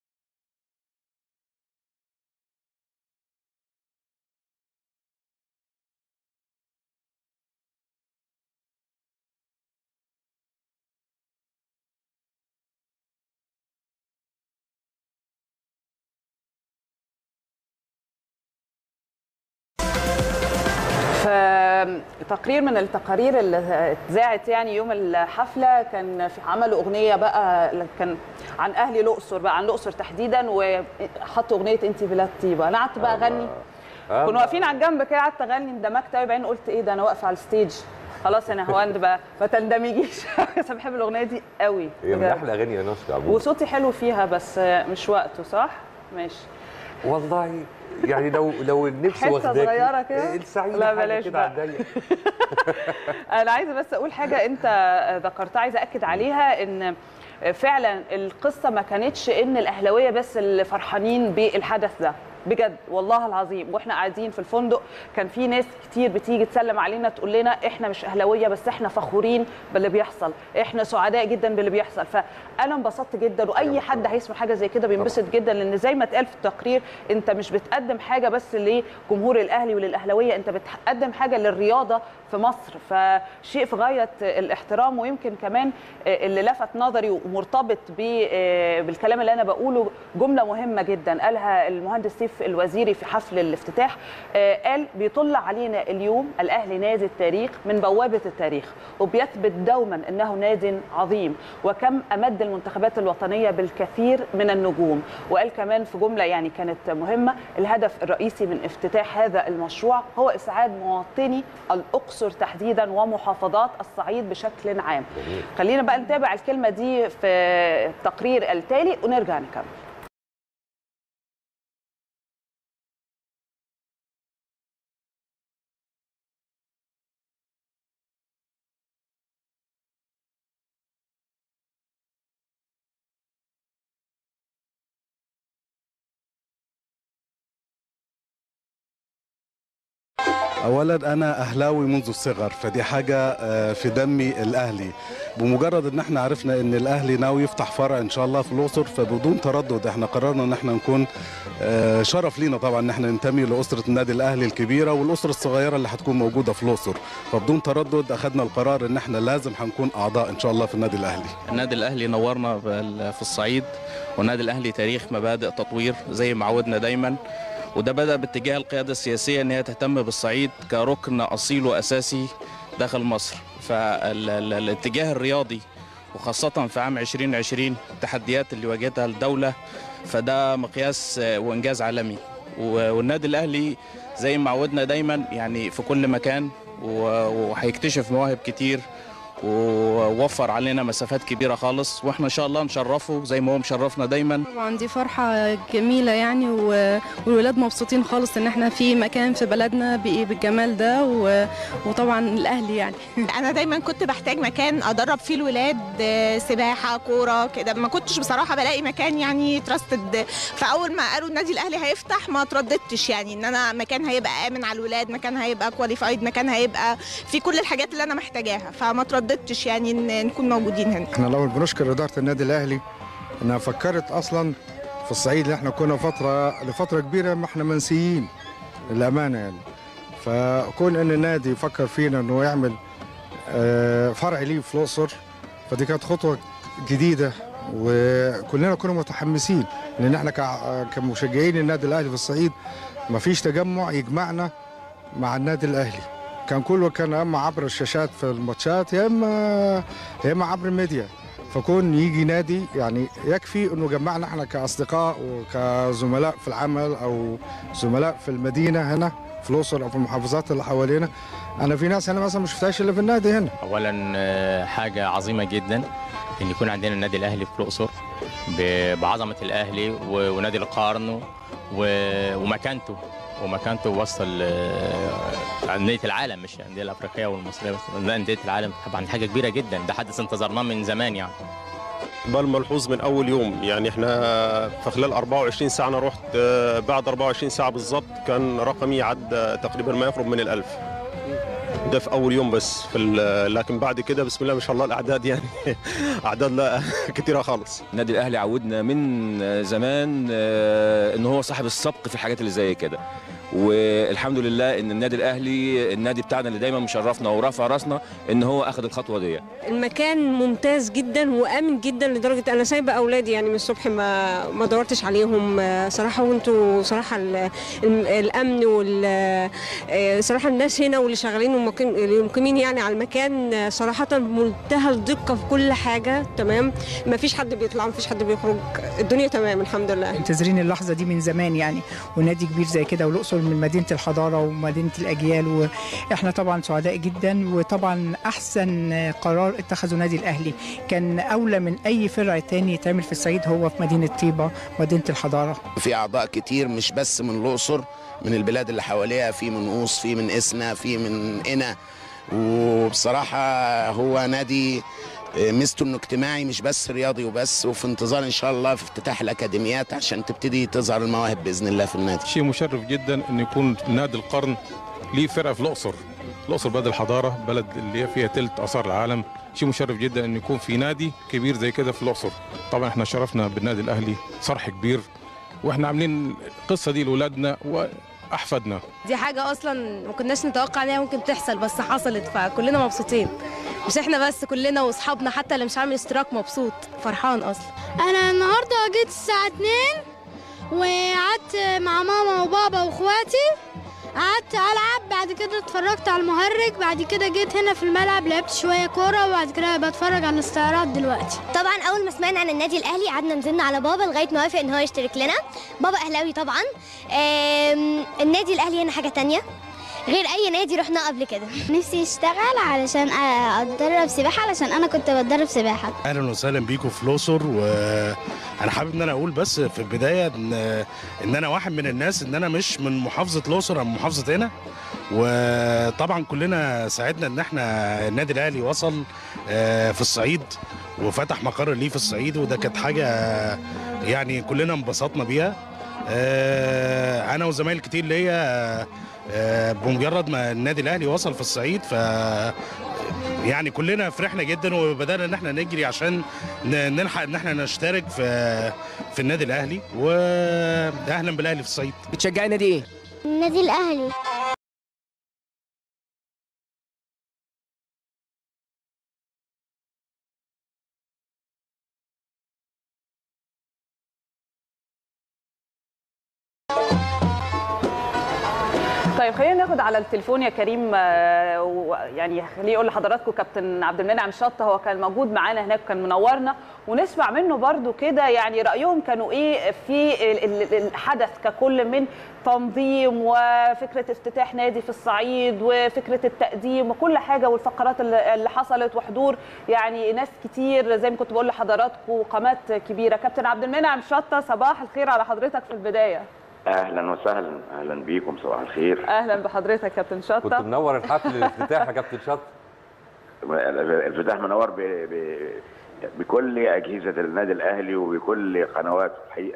فتقرير من التقارير اللي اتذاعت يعني يوم الحفله كان في عملوا اغنيه بقى كان عن اهلي الاقصر بقى عن الاقصر تحديدا وحطوا اغنيه انت بلاد طيبه انا قعدت بقى اغني آه. كنا واقفين على الجنب كده قعدت اغني اندمجت قوي بعدين قلت ايه ده انا واقفه على الستيج خلاص انا هواند بقى ما تندمجيش بس أنا بحب الاغنيه دي قوي هي من بجد. احلى اغاني يا نشطة عموما وصوتي حلو فيها بس مش وقته صح ماشي والله يعني لو لو النفس حته واخداكي صغيره كده السعيد لا حاجة بلاش كده على بقى الضيق. انا عايزه بس اقول حاجه انت ذكرتها عايزه اكد عليها ان فعلا القصه ما كانتش ان الاهلاويه بس اللي فرحانين بالحدث ده بجد والله العظيم واحنا قاعدين في الفندق كان في ناس كتير بتيجي تسلم علينا تقول لنا احنا مش اهلاويه بس احنا فخورين باللي بيحصل احنا سعداء جدا باللي بيحصل فانا انبسطت جدا واي حد هيسمع حاجه زي كده بينبسط جدا لان زي ما اتقال في التقرير انت مش بتقدم حاجه بس لجمهور الاهلي وللاهلاويه انت بتقدم حاجه للرياضه في مصر فشيء في غايه الاحترام ويمكن كمان اللي لفت نظري ومرتبط ب- بالكلام اللي انا بقوله جمله مهمه جدا قالها المهندس سيف الوزيري في حفل الافتتاح آه، قال بيطل علينا اليوم الاهلي نادي التاريخ من بوابه التاريخ وبيثبت دوما انه ناد عظيم وكم امد المنتخبات الوطنيه بالكثير من النجوم وقال كمان في جمله يعني كانت مهمه الهدف الرئيسي من افتتاح هذا المشروع هو اسعاد مواطني الاقصر تحديدا ومحافظات الصعيد بشكل عام خلينا بقى نتابع الكلمه دي في التقرير التالي ونرجع نكمل اولا انا اهلاوي منذ الصغر فدي حاجه آه، في دمي الاهلي بمجرد ان احنا عرفنا ان الاهلي ناوي يفتح فرع ان شاء الله في الاقصر فبدون تردد احنا قررنا ان احنا نكون آه، شرف لينا طبعا ان احنا ننتمي لاسره النادي الاهلي الكبيره والاسره الصغيره اللي هتكون موجوده في الاقصر فبدون تردد اخذنا القرار ان احنا لازم هنكون اعضاء ان شاء الله في النادي الاهلي النادي الاهلي نورنا بال- في الصعيد والنادي الاهلي تاريخ مبادئ تطوير زي ما عودنا دايما وده بدا باتجاه القياده السياسيه ان هي تهتم بالصعيد كركن اصيل واساسي داخل مصر فالاتجاه الرياضي وخاصة في عام 2020 التحديات اللي واجهتها الدولة فده مقياس آه، وإنجاز عالمي و- والنادي الأهلي زي ما عودنا دايما يعني في كل مكان و- وهيكتشف مواهب كتير ووفر علينا مسافات كبيرة خالص واحنا إن شاء الله نشرفه زي ما هو مشرفنا دايما طبعا دي فرحة جميلة يعني و- والولاد مبسوطين خالص ان احنا في مكان في بلدنا بإيه بالجمال ده و- وطبعا الاهلي يعني انا دايما كنت بحتاج مكان ادرب فيه الولاد آه، سباحه كوره كده ما كنتش بصراحه بلاقي مكان يعني تراستد فاول ما قالوا النادي الاهلي هيفتح ما ترددتش يعني ان انا مكان هيبقى امن على الولاد مكان هيبقى كواليفايد مكان هيبقى في كل الحاجات اللي انا محتاجاها فما ترددتش يعني ان نكون موجودين هنا احنا الاول بنشكر اداره النادي الاهلي انها فكرت اصلا في الصعيد اللي احنا كنا فتره لفتره كبيره ما احنا منسيين للامانه يعني فكون ان النادي يفكر فينا انه يعمل آه، فرع ليه في الاقصر فدي كانت خطوه جديده وكلنا كنا متحمسين لان احنا كع- كمشجعين النادي الاهلي في الصعيد ما فيش تجمع يجمعنا مع النادي الاهلي كان كله كان يا اما عبر الشاشات في الماتشات يا اما يا اما عبر الميديا فكون يجي نادي يعني يكفي انه جمعنا احنا كاصدقاء وكزملاء في العمل او زملاء في المدينه هنا في الاقصر او في المحافظات اللي حوالينا انا في ناس هنا مثلا ما شفتهاش الا في النادي هنا اولا آه، حاجه عظيمه جدا ان يكون عندنا النادي الاهلي في الاقصر ب- بعظمه الاهلي و- ونادي القرن و- ومكانته ومكانته وسط ال- انديه العالم مش الانديه الافريقيه والمصريه بس ده انديه العالم طبعا حاجه كبيره جدا ده حدث انتظرناه من زمان يعني بل ملحوظ من اول يوم يعني احنا في خلال 24 ساعه انا رحت آه، بعد 24 ساعه بالظبط كان رقمي عدى تقريبا ما يقرب من الألف ده في اول يوم بس في ال- لكن بعد كده بسم الله ما شاء الله الاعداد يعني اعداد لا كتيره خالص النادي الاهلي عودنا من زمان آه، ان هو صاحب السبق في الحاجات اللي زي كده والحمد لله ان النادي الاهلي النادي بتاعنا اللي دايما مشرفنا ورافع راسنا ان هو اخذ الخطوه دي المكان ممتاز جدا وامن جدا لدرجه انا سايبه اولادي يعني من الصبح ما ما دورتش عليهم آه، صراحه وانتوا صراحه ال- ال- الامن وال آه، صراحه الناس هنا واللي شغالين ومقيم- اللي مقيمين يعني على المكان آه، صراحه منتهى الدقه في كل حاجه تمام ما فيش حد بيطلع ما فيش حد بيخرج الدنيا تمام الحمد لله منتظرين اللحظه دي من زمان يعني ونادي كبير زي كده والاقصر من مدينه الحضاره ومدينه الاجيال واحنا طبعا سعداء جدا وطبعا احسن قرار اتخذه نادي الاهلي كان اولى من اي فرع تاني يتعمل في الصعيد هو في مدينه طيبه مدينه الحضاره في اعضاء كتير مش بس من الاقصر من البلاد اللي حواليها في من قوس في من اسنا في من قنا وبصراحه هو نادي ميزته انه اجتماعي مش بس رياضي وبس وفي انتظار ان شاء الله في افتتاح الاكاديميات عشان تبتدي تظهر المواهب باذن الله في النادي شيء مشرف جدا ان يكون نادي القرن ليه فرقه في الاقصر الاقصر بلد الحضاره بلد اللي هي فيها تلت اثار العالم شيء مشرف جدا ان يكون في نادي كبير زي كده في الاقصر طبعا احنا شرفنا بالنادي الاهلي صرح كبير واحنا عاملين القصه دي لاولادنا واحفادنا دي حاجة أصلا ما كناش نتوقع إن هي ممكن تحصل بس حصلت فكلنا مبسوطين مش إحنا بس كلنا وأصحابنا حتى اللي مش عامل اشتراك مبسوط فرحان أصلا انا النهارده جيت الساعه 2 وقعدت مع ماما وبابا واخواتي قعدت العب بعد كده اتفرجت على المهرج بعد كده جيت هنا في الملعب لعبت شويه كوره وبعد كده بتفرج على الاستعراض دلوقتي طبعا اول ما سمعنا عن النادي الاهلي قعدنا نزلنا على بابا لغايه ما وافق ان هو يشترك لنا بابا اهلاوي طبعا آم، النادي الاهلي هنا حاجه تانية غير اي نادي رحنا قبل كده نفسي اشتغل علشان اتدرب سباحه علشان انا كنت بتدرب سباحه اهلا وسهلا بيكم في الاقصر وانا حابب ان انا اقول بس في البدايه ان ان انا واحد من الناس ان انا مش من محافظه الاقصر انا من محافظه هنا وطبعا كلنا ساعدنا ان احنا النادي الاهلي وصل آه، في الصعيد وفتح مقر ليه في الصعيد وده كانت حاجه يعني كلنا انبسطنا بيها آه، انا وزمايل كتير ليا آه، بمجرد ما النادي الاهلي وصل في الصعيد ف يعني كلنا فرحنا جدا وبدانا ان احنا نجري عشان ن- نلحق ان احنا نشترك في في النادي الاهلي واهلا بالاهلي في الصعيد بتشجعي نادي ايه؟ النادي الاهلي طيب خلينا ناخد على التليفون يا كريم آه، و- يعني خليه يقول لحضراتكم كابتن عبد المنعم شطه هو كان موجود معانا هناك كان منورنا ونسمع منه برضو كده يعني رايهم كانوا ايه في ال- ال- الحدث ككل من تنظيم وفكره افتتاح نادي في الصعيد وفكره التقديم وكل حاجه والفقرات اللي اللي حصلت وحضور يعني ناس كتير زي ما كنت بقول لحضراتكم وقامات كبيره كابتن عبد المنعم شطه صباح الخير على حضرتك في البدايه اهلا وسهلا اهلا بيكم صباح الخير اهلا بحضرتك كابتن كنت شطه منور الحفل الافتتاح يا كابتن شط الفتاح منور ب... ب... بكل اجهزه النادي الاهلي وبكل قنواته الحقيقه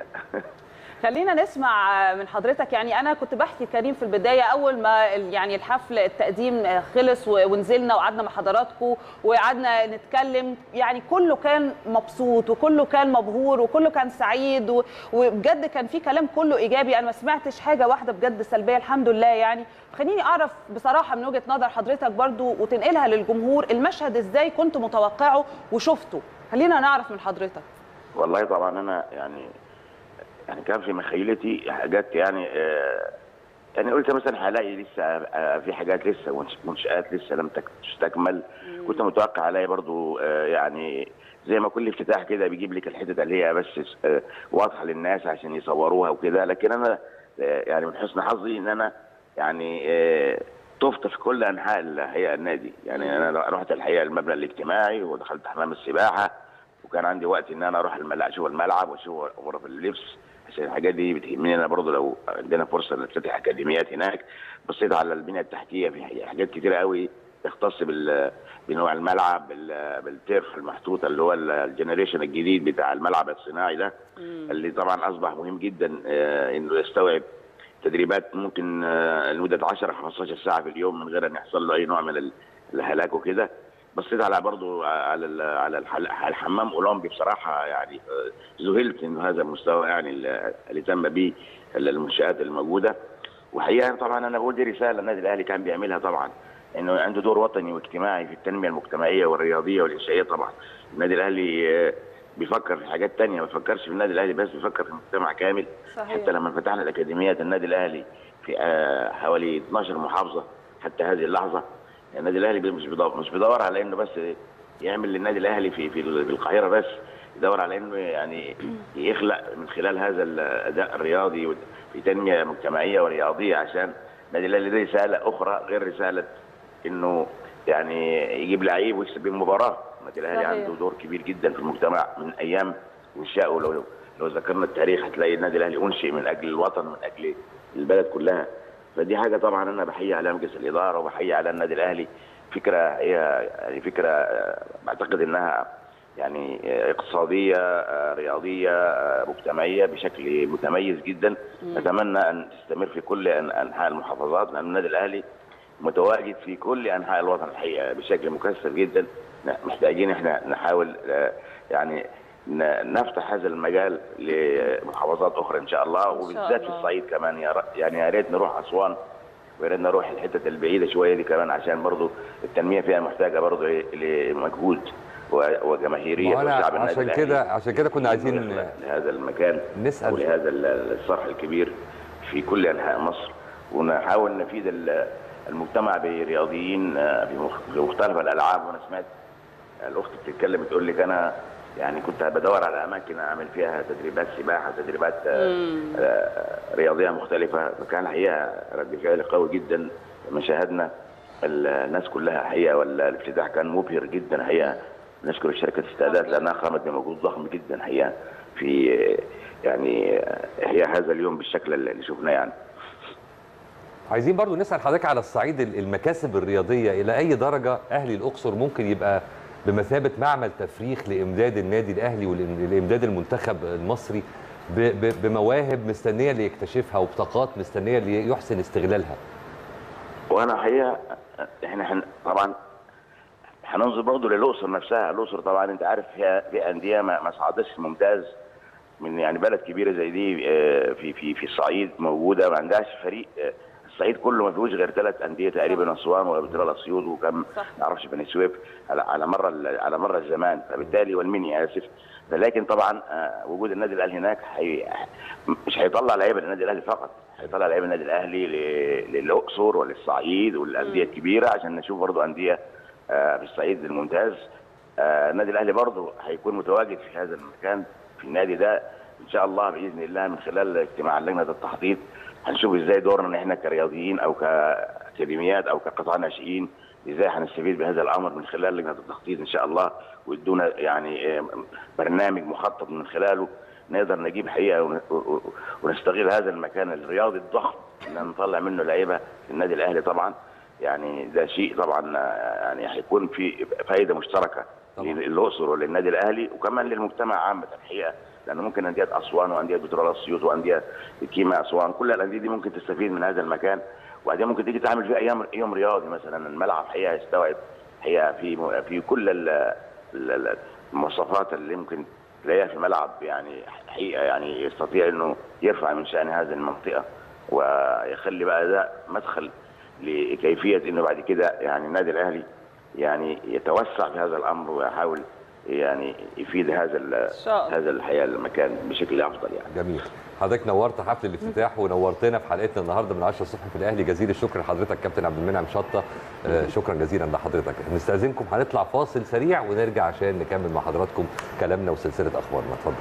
خلينا نسمع من حضرتك يعني انا كنت بحكي كريم في البدايه اول ما ال- يعني الحفل التقديم خلص و- ونزلنا وقعدنا مع حضراتكم وقعدنا نتكلم يعني كله كان مبسوط وكله كان مبهور وكله كان سعيد و- وبجد كان في كلام كله ايجابي انا ما سمعتش حاجه واحده بجد سلبيه الحمد لله يعني خليني اعرف بصراحه من وجهه نظر حضرتك برضو وتنقلها للجمهور المشهد ازاي كنت متوقعه وشفته خلينا نعرف من حضرتك والله طبعا انا يعني يعني كان في مخيلتي حاجات يعني آه يعني قلت مثلا هلاقي لسه آه في حاجات لسه منش- منشآت لسه لم تك- تستكمل كنت متوقع الاقي برضو آه يعني زي ما كل افتتاح كده بيجيب لك الحتت اللي هي بس آه واضحه للناس عشان يصوروها وكده لكن انا آه يعني من حسن حظي ان انا يعني آه طفت في كل انحاء الحقيقه النادي يعني انا رحت الحقيقه المبنى الاجتماعي ودخلت حمام السباحه وكان عندي وقت ان انا اروح الملعب اشوف الملعب واشوف غرف اللبس عشان الحاجات دي بتهمني انا برضه لو عندنا فرصه نفتتح اكاديميات هناك بصيت على البنيه التحتيه في حاجات كتيره قوي تختص بال بنوع الملعب بال- بالترف المحطوطه اللي هو ال- الجنريشن الجديد بتاع الملعب الصناعي ده اللي طبعا اصبح مهم جدا آه، انه يستوعب تدريبات ممكن آه، لمده 10 15 ساعه في اليوم من غير ان يحصل له اي نوع من ال- الهلاك وكده بصيت على برضو على ال- على الحل- على الحمام اولمبي بصراحه يعني آه، ذهلت انه هذا المستوى يعني ال- اللي تم به المنشات الموجوده وحقيقه طبعا انا بقول دي رساله النادي الاهلي كان بيعملها طبعا انه عنده دور وطني واجتماعي في التنميه المجتمعيه والرياضيه والانشائيه طبعا النادي الاهلي آه، بيفكر في حاجات تانية ما بيفكرش في النادي الاهلي بس بيفكر في المجتمع كامل صحيح. حتى لما فتحنا الاكاديميات النادي الاهلي في آه، حوالي 12 محافظه حتى هذه اللحظه النادي الاهلي بي- مش بيدور مش بيدور على انه بس يعمل للنادي الاهلي في في في القاهره بس يدور على انه يعني يخلق من خلال هذا الاداء الرياضي في تنميه مجتمعيه ورياضيه عشان النادي الاهلي له رساله اخرى غير رساله انه يعني يجيب لعيب ويكسب بيه مباراه النادي الاهلي صحيح. عنده دور كبير جدا في المجتمع من ايام انشائه لو لو ذكرنا التاريخ هتلاقي النادي الاهلي انشئ من اجل الوطن من اجل البلد كلها فدي حاجه طبعا انا بحيي على مجلس الاداره وبحيي على النادي الاهلي فكره هي يعني فكره آه، بعتقد انها يعني آه، اقتصاديه آه، رياضيه آه، مجتمعيه بشكل متميز جدا مم. نتمنى ان تستمر في كل أن- انحاء المحافظات لان النادي الاهلي متواجد في كل انحاء الوطن الحقيقه بشكل مكثف جدا محتاجين احنا نحاول آه، يعني ن- نفتح هذا المجال لمحافظات اخرى ان شاء الله وبالذات في الله. الصعيد كمان يا ر- يعني يا ريت نروح اسوان ويا ريت نروح الحتت البعيده شويه دي كمان عشان برضو التنميه فيها محتاجه برضو إيه لمجهود و- وجماهيريه ما أنا وشعب النادي عشان الأهلي. كده عشان كده كنا عايزين لهذا المكان نسأل. ولهذا ال- الصرح الكبير في كل انحاء مصر ونحاول نفيد ال- المجتمع برياضيين آه، في مخ- في مختلف الالعاب وانا سمعت الاخت بتتكلم بتقول لك انا يعني كنت بدور على اماكن اعمل فيها تدريبات سباحه تدريبات آه، مم. آه، رياضيه مختلفه فكان الحقيقه رد فعل قوي جدا لما شاهدنا الناس كلها حقيقه والافتتاح كان مبهر جدا حقيقه نشكر شركه السادات لانها قامت بمجهود ضخم جدا حقيقه في آه، يعني آه، احياء هذا اليوم بالشكل اللي شفناه يعني عايزين برضو نسال حضرتك على الصعيد ال- المكاسب الرياضيه الى اي درجه اهلي الاقصر ممكن يبقى بمثابه معمل تفريخ لامداد النادي الاهلي ولامداد المنتخب المصري ب- ب- بمواهب مستنيه ليكتشفها وبطاقات مستنيه ليحسن استغلالها وانا حقيقه احنا حن طبعا هننظر برضه للاقصر نفسها الاقصر طبعا انت عارف فيها في انديه ما ما صعدتش ممتاز من يعني بلد كبيره زي دي آه، في في في الصعيد موجوده ما عندهاش فريق آه، الصعيد كله ما فيهوش غير ثلاث انديه تقريبا اسوان وبترول اسيوط وكم ما اعرفش بني سويف على على مر ال- على مر الزمان فبالتالي والمنيا اسف فلكن طبعا آه، وجود النادي الاهلي هناك حي... مش هيطلع لعيبه للنادي الاهلي فقط هيطلع لعيبه النادي الاهلي ل- للاقصر وللصعيد والانديه الكبيره عشان نشوف برضو انديه آه، في الصعيد الممتاز آه، النادي الاهلي برضو هيكون متواجد في هذا المكان في النادي ده ان شاء الله باذن الله من خلال اجتماع لجنه التخطيط هنشوف ازاي دورنا ان احنا كرياضيين او كاكاديميات او كقطاع ناشئين ازاي هنستفيد بهذا الامر من خلال لجنه التخطيط ان شاء الله ويدونا يعني آه، برنامج مخطط من خلاله نقدر نجيب حقيقه ون- و- و- ونستغل هذا المكان الرياضي الضخم ان نطلع منه لعيبه في النادي الاهلي طبعا يعني ده شيء طبعا آه، يعني هيكون في فائده مشتركه للاقصر وللنادي الاهلي وكمان للمجتمع عامه الحقيقه لانه ممكن انديه اسوان وانديه بترول اسيوط وانديه كيما اسوان كل الانديه دي ممكن تستفيد من هذا المكان وبعدين ممكن تيجي تعمل فيه ايام يوم رياضي مثلا الملعب حقيقه يستوعب حقيقه في في كل ال- ال- ال- المواصفات اللي ممكن تلاقيها في ملعب يعني حقيقه يعني يستطيع انه يرفع من شان هذه المنطقه ويخلي بقى ده مدخل لكيفيه انه بعد كده يعني النادي الاهلي يعني يتوسع في هذا الامر ويحاول يعني يفيد هذا ال- شاء الله. هذا الحقيقه المكان بشكل افضل يعني جميل حضرتك نورت حفل الافتتاح ونورتنا في حلقتنا النهارده من 10 الصبح في الاهلي جزيل الشكر لحضرتك كابتن عبد المنعم شطه آه، شكرا جزيلا لحضرتك نستاذنكم هنطلع فاصل سريع ونرجع عشان نكمل مع حضراتكم كلامنا وسلسله اخبارنا اتفضل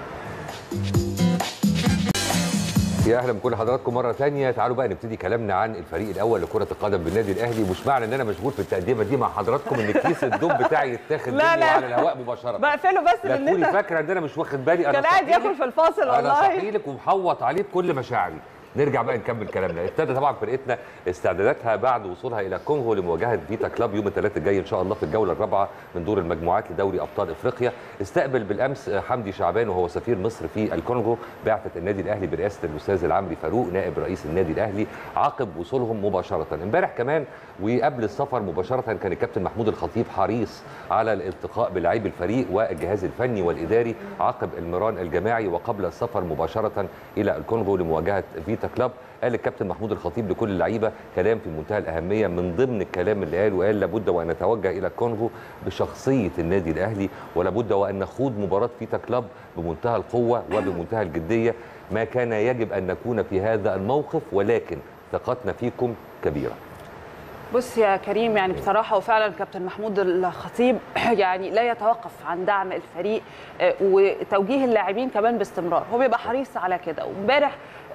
يا اهلا بكل حضراتكم مره ثانيه تعالوا بقى نبتدي كلامنا عن الفريق الاول لكره القدم بالنادي الاهلي ومش معنى ان انا مشغول في التقديمه دي مع حضراتكم ان كيس الدوب بتاعي يتاخد لا، مني لا. على الهواء مباشره بقفله بس لا بان تكوني انت فاكره ان انا مش واخد بالي انا كان قاعد صحيلك- ياكل في الفاصل انا والله صحيلك ومحوط عليه بكل مشاعري نرجع بقى نكمل كلامنا ابتدى طبعا فرقتنا استعداداتها بعد وصولها الى كونغو لمواجهه فيتا كلاب يوم الثلاثاء الجاي ان شاء الله في الجوله الرابعه من دور المجموعات لدوري ابطال افريقيا استقبل بالامس حمدي شعبان وهو سفير مصر في الكونغو بعثه النادي الاهلي برئاسه الاستاذ العمري فاروق نائب رئيس النادي الاهلي عقب وصولهم مباشره امبارح كمان وقبل السفر مباشره كان الكابتن محمود الخطيب حريص على الالتقاء بلاعبي الفريق والجهاز الفني والاداري عقب المران الجماعي وقبل السفر مباشره الى الكونغو لمواجهه فيتا كلاب قال الكابتن محمود الخطيب لكل اللعيبه كلام في منتهى الاهميه من ضمن الكلام اللي قاله قال لابد وان نتوجه الى الكونغو بشخصيه النادي الاهلي ولابد وان نخوض مباراه فيتا كلاب بمنتهى القوه وبمنتهى الجديه ما كان يجب ان نكون في هذا الموقف ولكن ثقتنا فيكم كبيره بص يا كريم يعني بصراحه وفعلا كابتن محمود الخطيب يعني لا يتوقف عن دعم الفريق آه، وتوجيه اللاعبين كمان باستمرار هو بيبقى حريص على كده وامبارح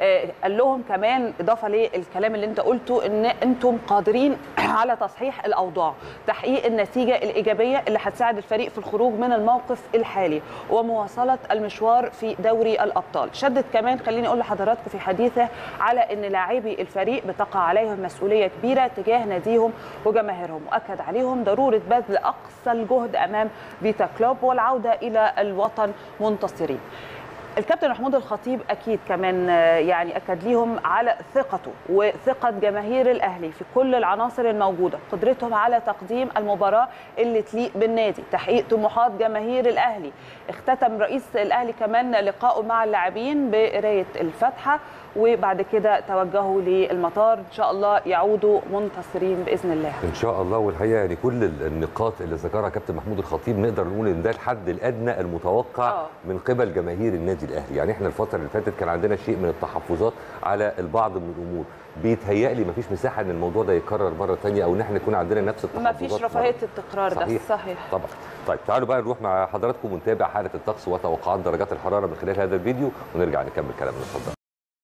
آه، قال لهم كمان اضافه للكلام اللي انت قلته ان انتم قادرين على تصحيح الاوضاع تحقيق النتيجه الايجابيه اللي هتساعد الفريق في الخروج من الموقف الحالي ومواصله المشوار في دوري الابطال شدد كمان خليني اقول لحضراتكم في حديثه على ان لاعبي الفريق بتقع عليهم مسؤوليه كبيره تجاه ناديهم وجماهيرهم واكد عليهم ضروره بذل اقصى الجهد امام فيتا كلوب والعوده الى الوطن منتصرين الكابتن محمود الخطيب اكيد كمان آه، يعني اكد ليهم على ثقته وثقه جماهير الاهلي في كل العناصر الموجوده قدرتهم على تقديم المباراه اللي تليق بالنادي تحقيق طموحات جماهير الاهلي اختتم رئيس الاهلي كمان لقائه مع اللاعبين بقرايه الفاتحه وبعد كده توجهوا للمطار ان شاء الله يعودوا منتصرين باذن الله ان شاء الله والحقيقه يعني كل النقاط اللي ذكرها كابتن محمود الخطيب نقدر نقول ان ده الحد الادنى المتوقع آه. من قبل جماهير النادي الاهلي يعني احنا الفتره اللي فاتت كان عندنا شيء من التحفظات على البعض من الامور بيتهيألي مفيش مساحه ان الموضوع ده يتكرر مره ثانيه او ان احنا يكون عندنا نفس ما التحفظات فيش رفاهيه التكرار ده صحيح. صحيح طبعا طيب تعالوا بقى نروح مع حضراتكم ونتابع حاله الطقس وتوقعات درجات الحراره من خلال هذا الفيديو ونرجع نكمل كلامنا اتفضل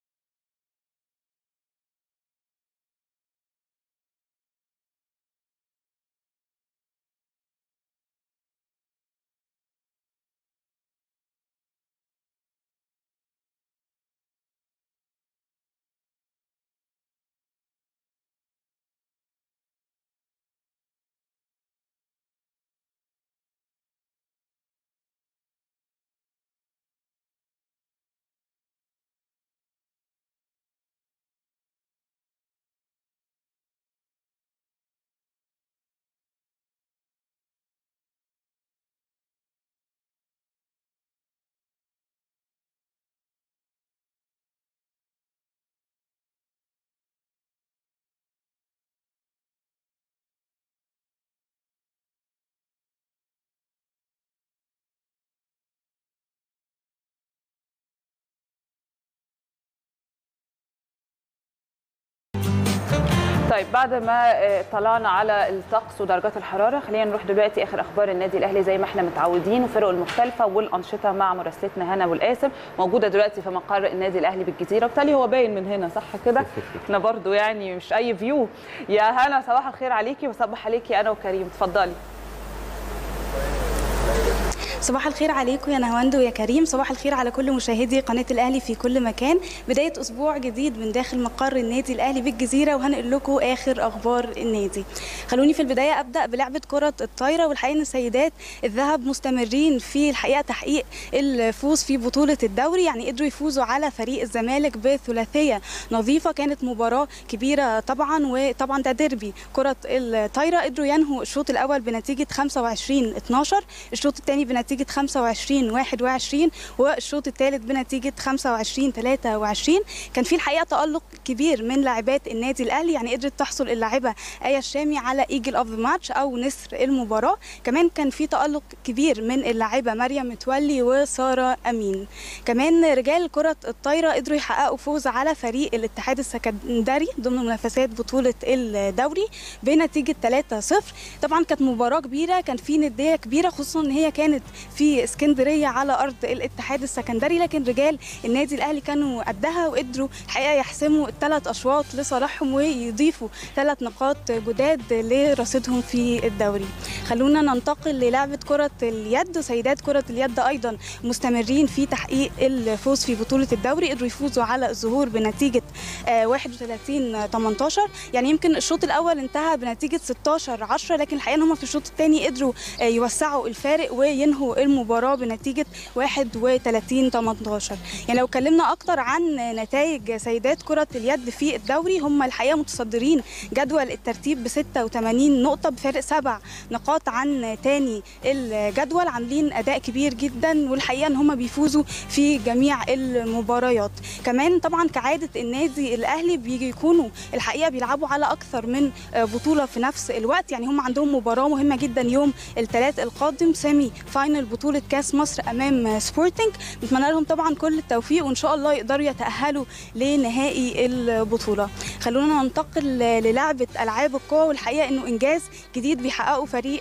طيب بعد ما آه، طلعنا على الطقس ودرجات الحراره خلينا نروح دلوقتي اخر اخبار النادي الاهلي زي ما احنا متعودين وفرقه المختلفه والانشطه مع مراسلتنا هنا والقاسم موجوده دلوقتي في مقر النادي الاهلي بالجزيره وبالتالي هو باين من هنا صح كده احنا برضو يعني مش اي فيو يا هنا صباح الخير عليكي وصباح عليكي انا وكريم اتفضلي صباح الخير عليكم يا نهواند ويا كريم صباح الخير على كل مشاهدي قناة الأهلي في كل مكان بداية أسبوع جديد من داخل مقر النادي الأهلي بالجزيرة وهنقل لكم آخر أخبار النادي خلوني في البداية أبدأ بلعبة كرة الطايرة والحقيقة إن السيدات الذهب مستمرين في الحقيقة تحقيق الفوز في بطولة الدوري يعني قدروا يفوزوا على فريق الزمالك بثلاثية نظيفة كانت مباراة كبيرة طبعا وطبعا ده ديربي كرة الطايرة قدروا ينهوا الشوط الأول بنتيجة 25 12 الشوط الثاني بنتيجة 25 21 والشوط الثالث بنتيجة 25 23 كان في الحقيقة تألق كبير من لاعبات النادي الأهلي يعني قدرت تحصل اللاعبة آية الشامي على ايجل اوف ذا ماتش أو نسر المباراة كمان كان في تألق كبير من اللاعبة مريم متولي وسارة أمين كمان رجال كرة الطايرة قدروا يحققوا فوز على فريق الاتحاد السكندري ضمن منافسات بطولة الدوري بنتيجة 3-0 طبعا كانت مباراة كبيرة كان في ندية كبيرة خصوصا ان هي كانت في اسكندريه على ارض الاتحاد السكندري لكن رجال النادي الاهلي كانوا قدها وقدروا الحقيقه يحسموا الثلاث اشواط لصالحهم ويضيفوا ثلاث نقاط جداد لرصيدهم في الدوري خلونا ننتقل للعبه كره اليد سيدات كره اليد ايضا مستمرين في تحقيق الفوز في بطوله الدوري قدروا يفوزوا على الظهور بنتيجه آه، 31 18 يعني يمكن الشوط الاول انتهى بنتيجه 16 10 لكن الحقيقه ان هم في الشوط الثاني قدروا آه، يوسعوا الفارق وينهوا المباراه بنتيجه 31 18 يعني لو اتكلمنا اكتر عن نتائج سيدات كره اليد في الدوري هم الحقيقه متصدرين جدول الترتيب ب 86 نقطه بفارق سبع نقاط عن تاني الجدول عاملين اداء كبير جدا والحقيقه ان هم بيفوزوا في جميع المباريات كمان طبعا كعاده النادي الاهلي بيجي يكونوا الحقيقه بيلعبوا على اكثر من بطوله في نفس الوقت يعني هم عندهم مباراه مهمه جدا يوم الثلاث القادم سيمي فاينل بطوله كاس مصر امام سبورتنج بتمنى لهم طبعا كل التوفيق وان شاء الله يقدروا يتاهلوا لنهائي البطوله خلونا ننتقل للعبه العاب القوى والحقيقه انه انجاز جديد بيحققه فريق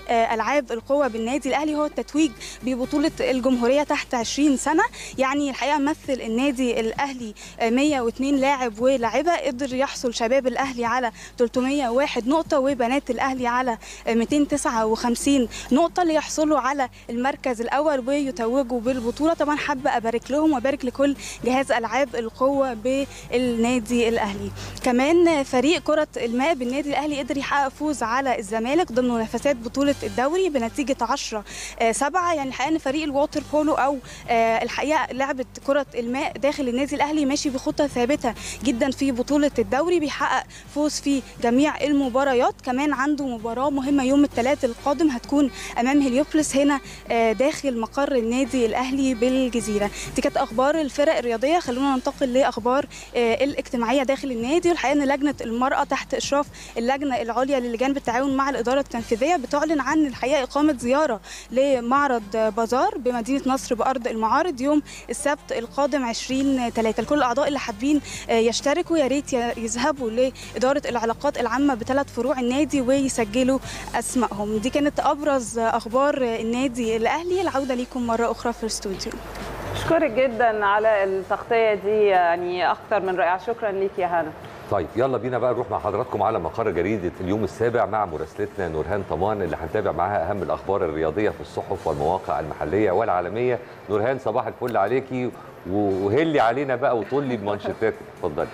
آه، العاب القوه بالنادي الاهلي هو التتويج ببطوله الجمهوريه تحت 20 سنه يعني الحقيقه مثل النادي الاهلي آه، 102 لاعب ولاعبه قدر يحصل شباب الاهلي على 301 نقطه وبنات الاهلي على آه، 259 نقطه ليحصلوا على المركز الاول ويتوجوا بالبطوله طبعا حابه ابارك لهم وابارك لكل جهاز العاب القوه بالنادي الاهلي كمان فريق كره الماء بالنادي الاهلي قدر يحقق فوز على الزمالك ضمن منافسات بطوله الدوري بنتيجه 10 7 يعني الحقيقه ان فريق الووتر بولو او آه، الحقيقه لعبه كره الماء داخل النادي الاهلي ماشي بخطه ثابته جدا في بطوله الدوري بيحقق فوز في جميع المباريات كمان عنده مباراه مهمه يوم الثلاث القادم هتكون امام هليوبلس هنا آه، داخل مقر النادي الاهلي بالجزيره دي كانت اخبار الفرق الرياضيه خلونا ننتقل لاخبار آه، الاجتماعيه داخل النادي والحقيقه ان لجنه المراه تحت اشراف اللجنه العليا للجان بالتعاون مع الاداره التنفيذيه بتعلن عن الحقيقه اقامه زياره لمعرض بازار بمدينه نصر بارض المعارض يوم السبت القادم 20 3 لكل الاعضاء اللي حابين آه، يشتركوا يا ريت ي- يذهبوا لاداره العلاقات العامه بثلاث فروع النادي ويسجلوا اسمائهم دي كانت ابرز اخبار النادي الاهلي العوده ليكم مره اخرى في الاستوديو اشكرك جدا على التغطيه دي يعني اكثر من رائعه شكرا ليك يا هنا طيب يلا بينا بقى نروح مع حضراتكم على مقر جريده اليوم السابع مع مراسلتنا نورهان طمان اللي هنتابع معاها اهم الاخبار الرياضيه في الصحف والمواقع المحليه والعالميه نورهان صباح الفل عليكي وهلي علينا بقى وطلي بمانشيتات اتفضلي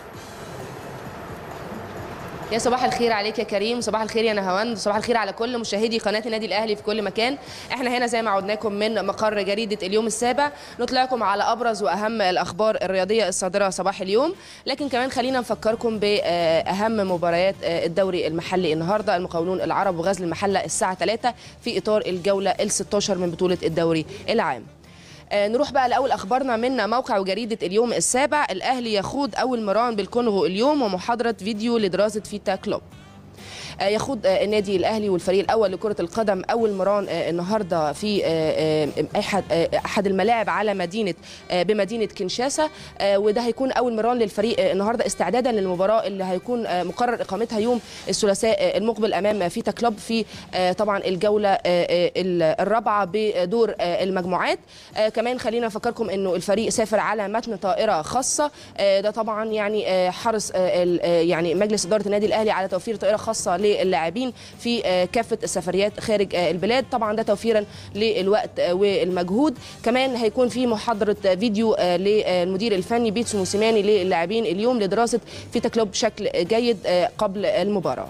يا صباح الخير عليك يا كريم صباح الخير يا نهاوند صباح الخير على كل مشاهدي قناه النادي الاهلي في كل مكان احنا هنا زي ما عودناكم من مقر جريده اليوم السابع نطلعكم على ابرز واهم الاخبار الرياضيه الصادره صباح اليوم لكن كمان خلينا نفكركم باهم مباريات الدوري المحلي النهارده المقاولون العرب وغزل المحله الساعه 3 في اطار الجوله ال 16 من بطوله الدوري العام آه، نروح بقى لاول اخبارنا من موقع وجريده اليوم السابع الاهلي يخوض اول مران بالكونغو اليوم ومحاضره فيديو لدراسه فيتا كلوب آه، يخوض آه، النادي الاهلي والفريق الاول لكره القدم اول مران آه، النهارده في آه، آه، احد آه، احد الملاعب على مدينه آه، بمدينه كنشاسا آه، وده هيكون اول مران للفريق آه، النهارده استعدادا للمباراه اللي هيكون آه، مقرر اقامتها يوم الثلاثاء آه، المقبل امام فيتا كلوب في آه، طبعا الجوله آه، آه، الرابعه بدور آه، المجموعات آه، كمان خلينا نفكركم انه الفريق سافر على متن طائره خاصه آه، ده طبعا يعني آه، حرص آه، ال- آه، يعني مجلس اداره النادي الاهلي على توفير طائره خاصه للاعبين في آه، كافه السفريات خارج آه، البلاد طبعا ده توفيرا للوقت آه، والمجهود كمان هيكون في محاضره آه، فيديو آه، للمدير الفني بيتسو موسيماني للاعبين اليوم لدراسه فيتا كلوب بشكل جيد آه، قبل المباراه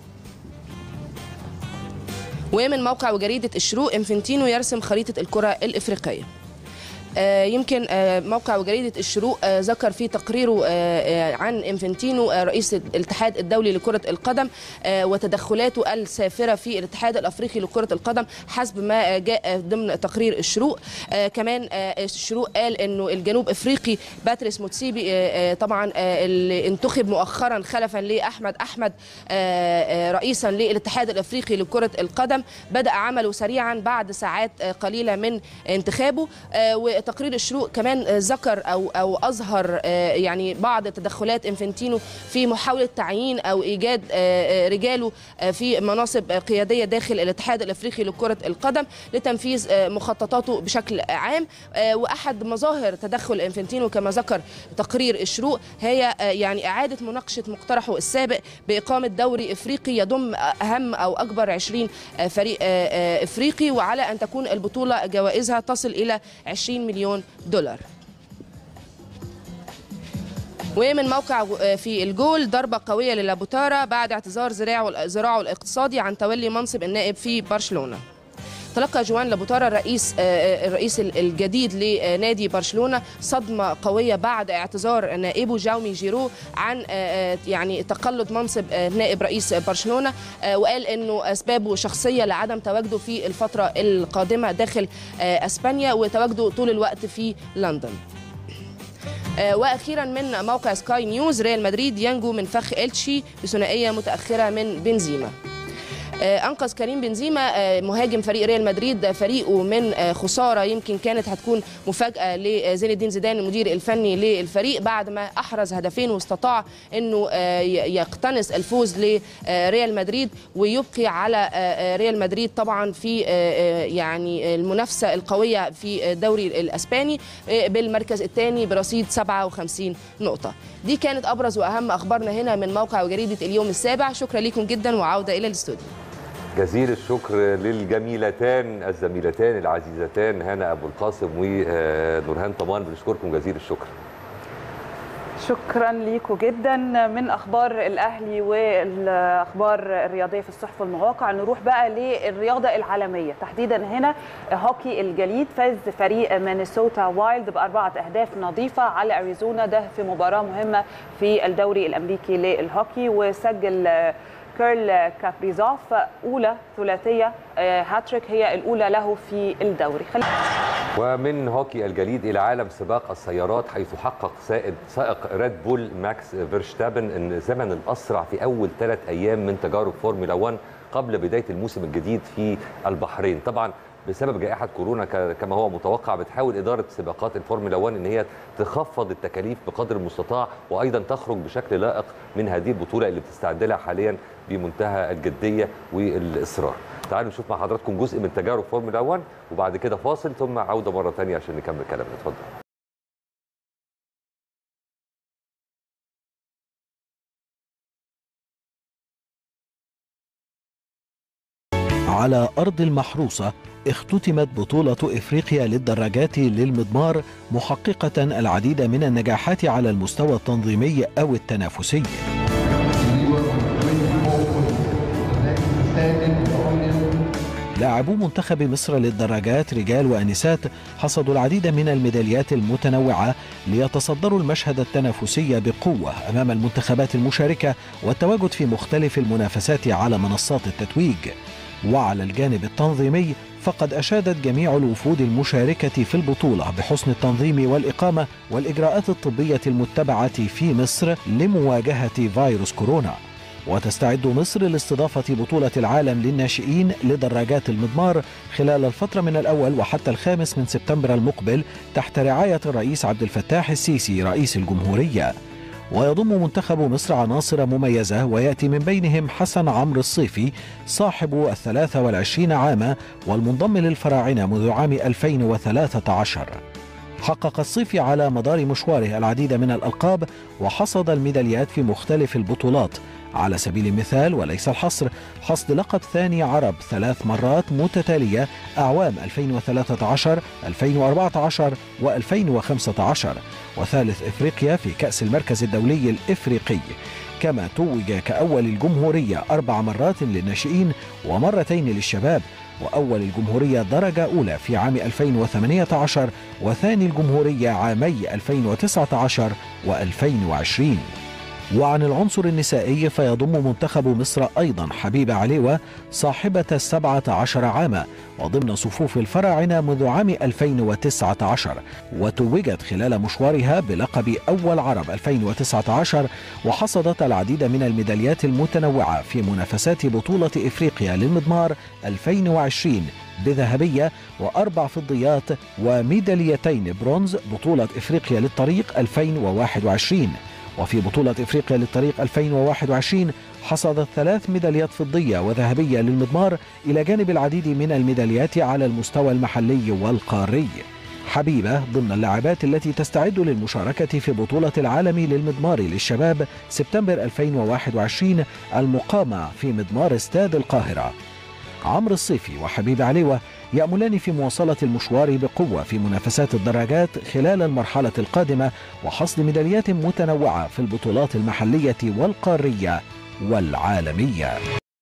ومن موقع وجريدة الشروق انفنتينو يرسم خريطة الكرة الإفريقية آه، يمكن آه، موقع وجريدة الشروق آه، ذكر في تقريره آه، آه، عن انفنتينو آه، رئيس الاتحاد الدولي لكرة القدم آه، وتدخلاته السافرة في الاتحاد الأفريقي لكرة القدم حسب ما آه، جاء ضمن تقرير الشروق آه، كمان آه، الشروق قال انه الجنوب افريقي باتريس موتسيبي آه، آه، طبعا آه، اللي انتخب مؤخرا خلفا لاحمد احمد آه، آه، رئيسا للاتحاد الافريقي لكرة القدم بدأ عمله سريعا بعد ساعات آه، قليلة من انتخابه آه، وتقرير الشروق كمان آه، ذكر او او اظهر آه، يعني بعض تدخلات انفنتينو في محاوله تعيين او ايجاد آه، آه، رجاله آه، في مناصب آه، قياديه داخل الاتحاد الافريقي لكره القدم لتنفيذ آه، مخططاته بشكل عام آه، واحد مظاهر تدخل انفنتينو كما ذكر تقرير الشروق هي آه، يعني اعاده مناقشه مقترحه السابق باقامه دوري افريقي يضم اهم او اكبر 20 آه، فريق آه، آه، افريقي وعلى ان تكون البطوله جوائزها تصل الى 20 مليون دولار ومن موقع في الجول ضربة قوية للابوتارا بعد اعتذار ذراعه ذراعه الاقتصادي عن تولي منصب النائب في برشلونة تلقى جوان لابوتارا الرئيس آه، الرئيس الجديد لنادي برشلونه صدمه قويه بعد اعتذار نائبه جاومي جيرو عن آه، يعني تقلد منصب آه، نائب رئيس برشلونه آه، وقال انه اسبابه شخصيه لعدم تواجده في الفتره القادمه داخل آه، اسبانيا وتواجده طول الوقت في لندن آه، واخيرا من موقع سكاي نيوز ريال مدريد ينجو من فخ التشي بثنائيه متاخره من بنزيما آه، انقذ كريم بنزيما آه، مهاجم فريق ريال مدريد فريقه من آه، خساره يمكن كانت هتكون مفاجاه لزين الدين زيدان المدير الفني للفريق بعد ما احرز هدفين واستطاع انه آه، ي- يقتنص الفوز لريال مدريد ويبقي على آه، آه، ريال مدريد طبعا في آه، آه، يعني المنافسه القويه في الدوري الاسباني آه، بالمركز الثاني برصيد 57 نقطه دي كانت ابرز واهم اخبارنا هنا من موقع وجريده اليوم السابع شكرا لكم جدا وعوده الى الاستوديو جزيل الشكر للجميلتان الزميلتان العزيزتان هنا ابو القاسم ونورهان طمان بنشكركم جزيل الشكر شكرا ليكم جدا من اخبار الاهلي والاخبار الرياضيه في الصحف والمواقع نروح بقى للرياضه العالميه تحديدا هنا هوكي الجليد فاز فريق مينيسوتا وايلد باربعه اهداف نظيفه على اريزونا ده في مباراه مهمه في الدوري الامريكي للهوكي وسجل كيرل كابريزوف اولى ثلاثيه آه، هاتريك هي الاولى له في الدوري خلينا ومن هوكي الجليد الى عالم سباق السيارات حيث حقق سائد سائق ريد بول ماكس فيرشتابن ان الزمن الاسرع في اول ثلاث ايام من تجارب فورمولا 1 قبل بدايه الموسم الجديد في البحرين طبعا بسبب جائحه كورونا ك- كما هو متوقع بتحاول اداره سباقات الفورمولا 1 ان هي تخفض التكاليف بقدر المستطاع وايضا تخرج بشكل لائق من هذه البطوله اللي بتستعد لها حاليا بمنتهى الجديه والاصرار. تعالوا نشوف مع حضراتكم جزء من تجارب فورمولا 1 وبعد كده فاصل ثم عوده مره ثانيه عشان نكمل كلامنا اتفضل. على أرض المحروسة اختتمت بطولة إفريقيا للدراجات للمضمار محققة العديد من النجاحات على المستوى التنظيمي أو التنافسي لاعبو منتخب مصر للدراجات رجال وانسات حصدوا العديد من الميداليات المتنوعه ليتصدروا المشهد التنافسي بقوه امام المنتخبات المشاركه والتواجد في مختلف المنافسات على منصات التتويج وعلى الجانب التنظيمي فقد اشادت جميع الوفود المشاركه في البطوله بحسن التنظيم والاقامه والاجراءات الطبيه المتبعه في مصر لمواجهه فيروس كورونا وتستعد مصر لاستضافة بطولة العالم للناشئين لدراجات المضمار خلال الفترة من الأول وحتى الخامس من سبتمبر المقبل تحت رعاية الرئيس عبد الفتاح السيسي رئيس الجمهورية ويضم منتخب مصر عناصر مميزة ويأتي من بينهم حسن عمرو الصيفي صاحب الثلاثة والعشرين عاما والمنضم للفراعنة منذ عام 2013 حقق الصيفي على مدار مشواره العديد من الألقاب وحصد الميداليات في مختلف البطولات على سبيل المثال وليس الحصر حصد لقب ثاني عرب ثلاث مرات متتالية أعوام 2013 2014 و2015 وثالث إفريقيا في كأس المركز الدولي الإفريقي كما توج كأول الجمهورية أربع مرات للناشئين ومرتين للشباب وأول الجمهورية درجة أولى في عام 2018 وثاني الجمهورية عامي 2019 و2020 وعن العنصر النسائي فيضم منتخب مصر أيضا حبيبة عليوة صاحبة السبعة عشر عاما وضمن صفوف الفراعنة منذ عام 2019 وتوجت خلال مشوارها بلقب أول عرب 2019 وحصدت العديد من الميداليات المتنوعة في منافسات بطولة إفريقيا للمضمار 2020 بذهبية وأربع فضيات وميداليتين برونز بطولة إفريقيا للطريق 2021 وفي بطولة إفريقيا للطريق 2021 حصدت ثلاث ميداليات فضية وذهبية للمضمار إلى جانب العديد من الميداليات على المستوى المحلي والقاري حبيبة ضمن اللاعبات التي تستعد للمشاركة في بطولة العالم للمضمار للشباب سبتمبر 2021 المقامة في مضمار استاد القاهرة عمرو الصيفي وحبيب عليوة يأملان في مواصلة المشوار بقوة في منافسات الدراجات خلال المرحلة القادمة وحصد ميداليات متنوعة في البطولات المحلية والقارية والعالمية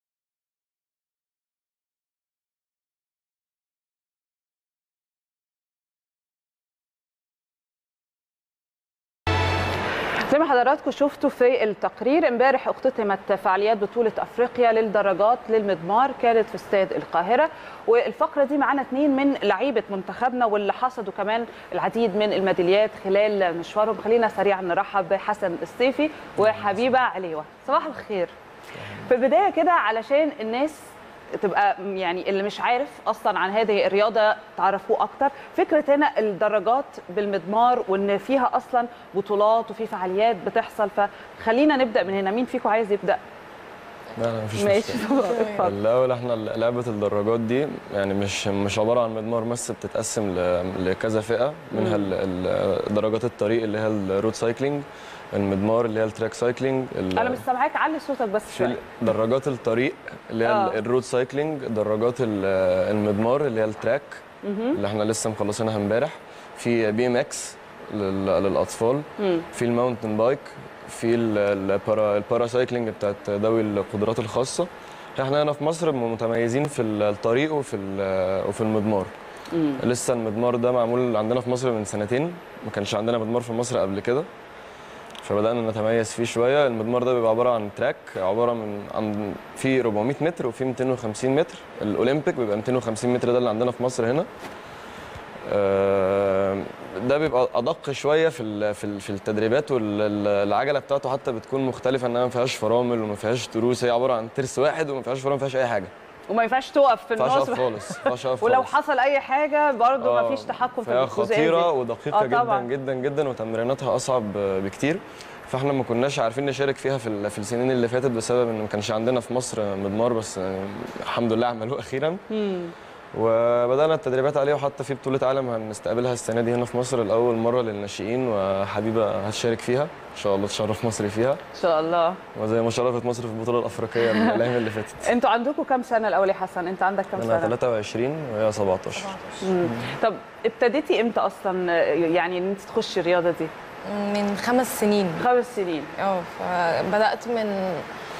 زي ما حضراتكم شفتوا في التقرير امبارح اختتمت فعاليات بطولة افريقيا للدرجات للمضمار كانت في استاد القاهرة والفقرة دي معانا اثنين من لعيبة منتخبنا واللي حصدوا كمان العديد من الميداليات خلال مشوارهم خلينا سريعا نرحب بحسن الصيفي وحبيبة عليوة صباح الخير في البداية كده علشان الناس تبقى يعني اللي مش عارف اصلا عن هذه الرياضه تعرفوه اكتر فكره هنا الدراجات بالمضمار وان فيها اصلا بطولات وفي فعاليات بتحصل فخلينا نبدا من هنا مين فيكم عايز يبدا لا لا مفيش ماشي مشكلة. اتفضل. الاول احنا لعبه الدراجات دي يعني مش مش عباره عن مضمار بس بتتقسم ل- لكذا فئه منها مم. ال- ال- دراجات الطريق اللي هي الرود سايكلينج المضمار اللي هي التراك سايكلينج ال- انا مش سامعاك علي صوتك بس في شويه دراجات الطريق اللي هي آه. ال- الرود سايكلينج دراجات ال- المضمار اللي هي التراك مهم. اللي احنا لسه مخلصينها امبارح في بي ام اكس للاطفال مم. في الماونتن بايك في ال- البارا البارا سايكلينج بتاعت ذوي القدرات الخاصه احنا هنا في مصر متميزين في الطريق وفي ال- وفي المضمار مم. لسه المضمار ده معمول عندنا في مصر من سنتين ما كانش عندنا مضمار في مصر قبل كده فبدانا نتميز فيه شويه المضمار ده بيبقى عباره عن تراك عباره من عن في 400 متر وفي 250 متر الاولمبيك بيبقى 250 متر ده اللي عندنا في مصر هنا آه، ده بيبقى ادق شويه في ال- في ال- في التدريبات والعجله بتاعته حتى بتكون مختلفه انها ما فيهاش فرامل وما فيهاش تروس هي عباره عن ترس واحد وما فيهاش فرامل ما فيهاش اي حاجه وما ينفعش تقف في ما ينفعش النص أقف خالص ما ينفعش أقف ولو خالص. حصل اي حاجه برضه آه، ما فيش تحكم في فهي الجزئيه خطيره دي. ودقيقه آه، جدا طبعاً. جدا جدا وتمريناتها اصعب بكتير فاحنا ما كناش عارفين نشارك فيها في ال- في السنين اللي فاتت بسبب ان ما كانش عندنا في مصر مضمار بس آه، الحمد لله عملوه اخيرا مم. وبدانا التدريبات عليه وحتى في بطوله عالم هنستقبلها السنه دي هنا في مصر لاول مره للناشئين وحبيبه هتشارك فيها ان شاء الله تشرف مصر فيها ان شاء الله وزي ما شرفت مصر في البطوله الافريقيه الايام اللي فاتت انتوا عندكم كام سنه الاول يا حسن انت عندك كام انا سنه 23 وهي 17 مم. طب ابتديتي امتى اصلا يعني ان انت تخشي الرياضه دي من خمس سنين خمس سنين اه فبدات من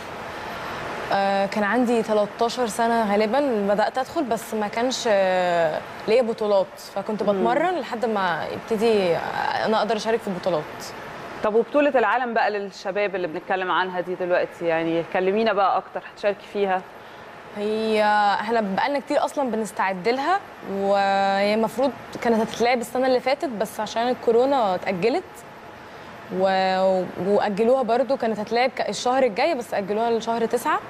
آه، كان عندي 13 سنه غالبا بدات ادخل بس ما كانش آه، ليا بطولات فكنت مم. بتمرن لحد ما يبتدي آه، انا اقدر اشارك في بطولات طب وبطوله العالم بقى للشباب اللي بنتكلم عنها دي دلوقتي يعني كلمينا بقى اكتر هتشاركي فيها هي احنا بقالنا كتير اصلا بنستعد لها وهي المفروض كانت هتتلعب السنه اللي فاتت بس عشان الكورونا اتاجلت و... واجلوها برضو كانت هتلعب ك- الشهر الجاي بس اجلوها لشهر تسعة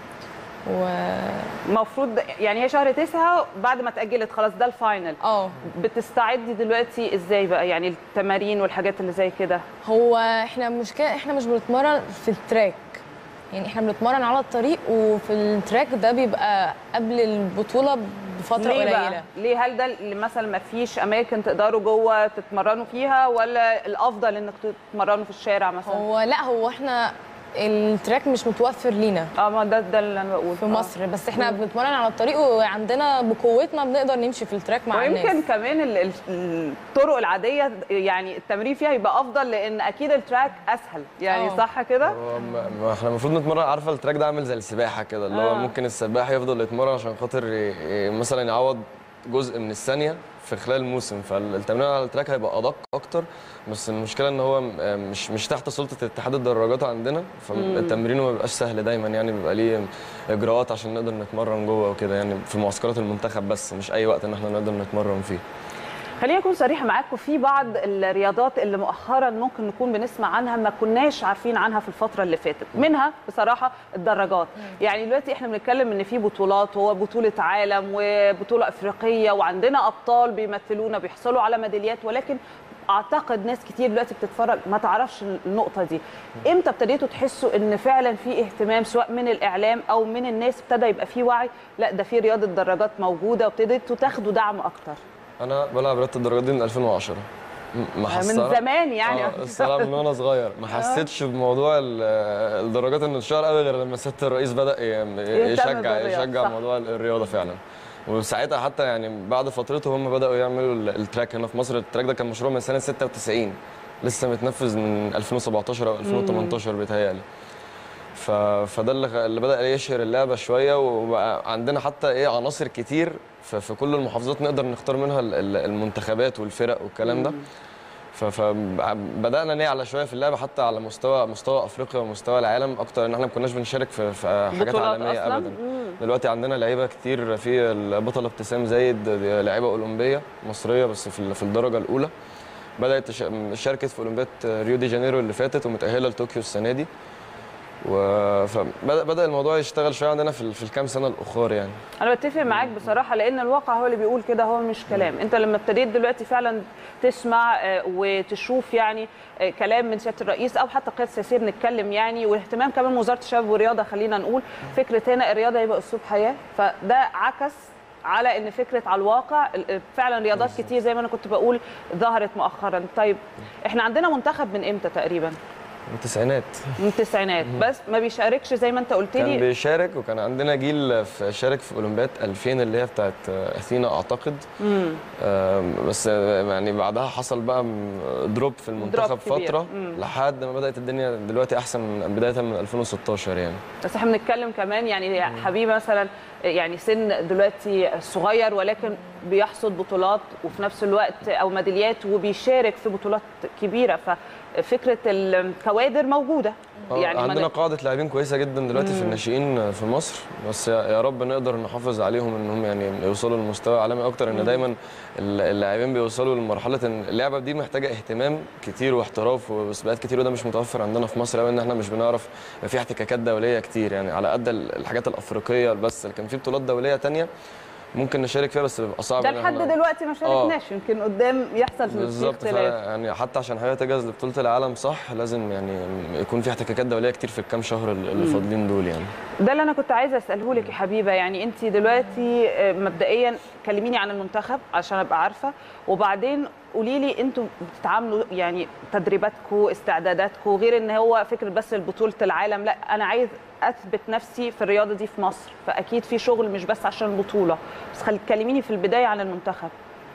و المفروض يعني هي شهر تسعة بعد ما اتأجلت خلاص ده الفاينل اه بتستعدي دلوقتي ازاي بقى يعني التمارين والحاجات اللي زي كده هو احنا مشكله احنا مش بنتمرن في التراك يعني احنا بنتمرن على الطريق وفي التراك ده بيبقى قبل البطوله بفتره ليه قليله بقى؟ ليه هل ده اللي مثلا ما فيش اماكن تقدروا جوه تتمرنوا فيها ولا الافضل انك تتمرنوا في الشارع مثلا هو لا هو احنا التراك مش متوفر لينا اه ما ده ده اللي انا بقوله في آه. مصر بس احنا مم. بنتمرن على الطريق وعندنا بقوتنا بنقدر نمشي في التراك مع ويمكن الناس كمان ال- ال- الطرق العاديه يعني التمرين فيها يبقى افضل لان اكيد التراك اسهل يعني آه. صح كده هو ما- ما احنا المفروض نتمرن عارفه التراك ده عامل زي السباحه كده اللي هو آه. ممكن السباح يفضل يتمرن عشان خاطر ي- ي- مثلا يعوض جزء من الثانيه في خلال الموسم فالتمرين على التراك هيبقى ادق اكتر بس المشكله ان هو م- مش مش تحت سلطه اتحاد الدراجات عندنا فالتمرين ما بيبقاش سهل دايما يعني بيبقى ليه اجراءات عشان نقدر نتمرن جوه وكده يعني في معسكرات المنتخب بس مش اي وقت ان احنا نقدر نتمرن فيه خليني اكون صريحه معاكم في بعض الرياضات اللي مؤخرا ممكن نكون بنسمع عنها ما كناش عارفين عنها في الفتره اللي فاتت منها بصراحه الدراجات يعني دلوقتي احنا بنتكلم ان في بطولات وهو بطوله عالم وبطوله افريقيه وعندنا ابطال بيمثلونا بيحصلوا على ميداليات ولكن اعتقد ناس كتير دلوقتي بتتفرج ما تعرفش النقطه دي امتى ابتديتوا تحسوا ان فعلا في اهتمام سواء من الاعلام او من الناس ابتدى يبقى في وعي لا ده في رياضه دراجات موجوده وابتديتوا تاخدوا دعم اكتر انا بلعب رياضه الدراجات دي من 2010 م- ما من حصلها- زمان يعني. اه الصراحه من وانا صغير ما حسيتش بموضوع ال- الدراجات ان اتشهر قوي غير لما سياده الرئيس بدا ي- يشجع بالرياضة، يشجع صح. موضوع الرياضه فعلا وساعتها حتى يعني بعد فترته هم بداوا يعملوا ال- التراك هنا في مصر التراك ده كان مشروع من سنه 96 لسه متنفذ من 2017 او 2018 بيتهيألي ف... فده اللي, خ- اللي بدا يشهر اللعبه شويه وبقى عندنا حتى ايه عناصر كتير في, في كل المحافظات نقدر نختار منها ال- ال- المنتخبات والفرق والكلام ده ف- فبدانا نعلى شويه في اللعبه حتى على مستوى مستوى افريقيا ومستوى العالم اكتر ان احنا ما كناش بنشارك في, في حاجات بطولات عالميه أصلاً؟ ابدا مم. دلوقتي عندنا لعيبه كتير في البطله ابتسام زايد دي لعيبه اولمبيه مصريه بس في ال- في الدرجه الاولى بدات تش- شاركت في اولمبياد ريو دي جانيرو اللي فاتت ومتاهله لطوكيو السنه دي و- فبدا بدا الموضوع يشتغل شويه عندنا في ال- في الكام سنه الاخر يعني انا بتفق معاك بصراحه لان الواقع هو اللي بيقول كده هو مش كلام انت لما ابتديت دلوقتي فعلا تسمع آه، وتشوف يعني آه، كلام من سياده الرئيس او حتى القياده السياسيه بنتكلم يعني واهتمام كمان من وزاره الشباب والرياضه خلينا نقول فكره هنا الرياضه يبقى اسلوب حياه فده عكس على ان فكره على الواقع ال- فعلا رياضات كتير زي ما انا كنت بقول ظهرت مؤخرا طيب احنا عندنا منتخب من امتى تقريبا من التسعينات من التسعينات بس ما بيشاركش زي ما انت قلت كان لي بيشارك وكان عندنا جيل في شارك في اولمبياد 2000 اللي هي بتاعت اثينا اعتقد مم. آم، بس يعني بعدها حصل بقى دروب في المنتخب كبير. فتره مم. لحد ما بدات الدنيا دلوقتي احسن من بدايه من 2016 يعني بس احنا بنتكلم كمان يعني حبيبي مثلا يعني سن دلوقتي صغير ولكن بيحصد بطولات وفي نفس الوقت او ميداليات وبيشارك في بطولات كبيره ففكره الكوادر موجوده آه، يعني ما عندنا ن- قاعده لاعبين كويسه جدا دلوقتي في مم. الناشئين في مصر بس يا يا رب نقدر نحافظ عليهم انهم يعني يوصلوا لمستوى عالمي اكتر ان مم. دايما ال- اللاعبين بيوصلوا لمرحله ان اللعبه دي محتاجه اهتمام كتير واحتراف وسباقات كتير وده مش متوفر عندنا في مصر قوي ان احنا مش بنعرف يبقى في احتكاكات دوليه كتير يعني على قد ال- الحاجات الافريقيه بس لكن في بطولات دوليه تانية ممكن نشارك فيها بس بيبقى صعب ده إن لحد إحنا- دلوقتي ما شاركناش يمكن قدام يحصل في بالظبط ف- اختلاف يعني حتى عشان حضرتك تجهز لبطوله العالم صح لازم يعني يكون في احتكاكات دوليه كتير في الكام شهر اللي مم. فاضلين دول يعني ده اللي انا كنت عايزه اساله لك يا حبيبه يعني انت دلوقتي آه، مبدئيا كلميني عن المنتخب عشان ابقى عارفه وبعدين قولي لي انتوا بتتعاملوا يعني تدريباتكم استعداداتكم غير ان هو فكره بس بطوله العالم لا انا عايز اثبت نفسي في الرياضه دي في مصر فاكيد في شغل مش بس عشان البطوله بس خلي كلميني في البدايه عن المنتخب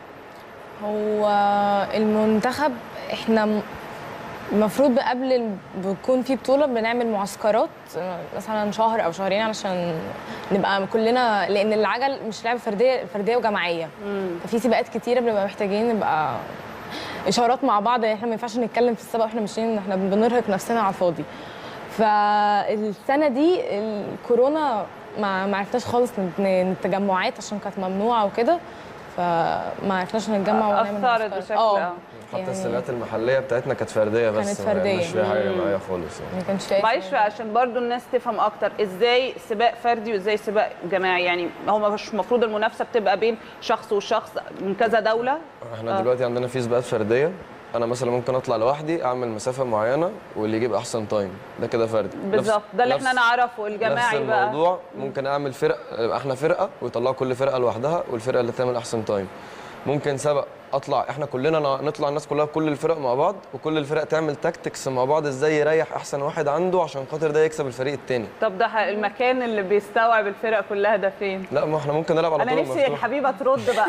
هو المنتخب احنا م- المفروض قبل ال- بيكون في بطوله بنعمل معسكرات آه، مثلا شهر او شهرين علشان نبقى كلنا لان العجل مش لعبه فرديه فرديه وجماعيه ففي سباقات كتيره بنبقى محتاجين نبقى اشارات مع بعض احنا ما ينفعش نتكلم في السباق واحنا ماشيين احنا بنرهق نفسنا على الفاضي فالسنه دي الكورونا ما ما عرفناش خالص نت- التجمعات عشان كانت ممنوعه وكده فما عرفناش نتجمع ونعمل أثرت معسكرات. بشكل- اه آه. حتى يعني السباقات المحليه بتاعتنا كانت فرديه بس كانت ما فردية. مش فيها حاجه مم. جماعيه خالص يعني ما كانش فيها معلش عشان برضو الناس تفهم اكتر ازاي سباق فردي وازاي سباق جماعي يعني هو مش المفروض المنافسه بتبقى بين شخص وشخص من كذا دوله احنا آه. دلوقتي عندنا في سباقات فرديه انا مثلا ممكن اطلع لوحدي اعمل مسافه معينه واللي يجيب احسن تايم ده كده فردي بالظبط نفس- ده اللي نفس- احنا نعرفه الجماعي نفس بقى الموضوع ممكن اعمل فرق يبقى احنا فرقه ويطلعوا كل فرقه لوحدها والفرقه اللي تعمل احسن تايم ممكن سبق اطلع احنا كلنا ن- نطلع الناس كلها كل الفرق مع بعض وكل الفرق تعمل تاكتكس مع بعض ازاي يريح احسن واحد عنده عشان خاطر ده يكسب الفريق التاني طب ده ح- المكان اللي بيستوعب الفرق كلها ده فين لا ما احنا ممكن نلعب على انا طرق نفسي مفتوحة. الحبيبه ترد بقى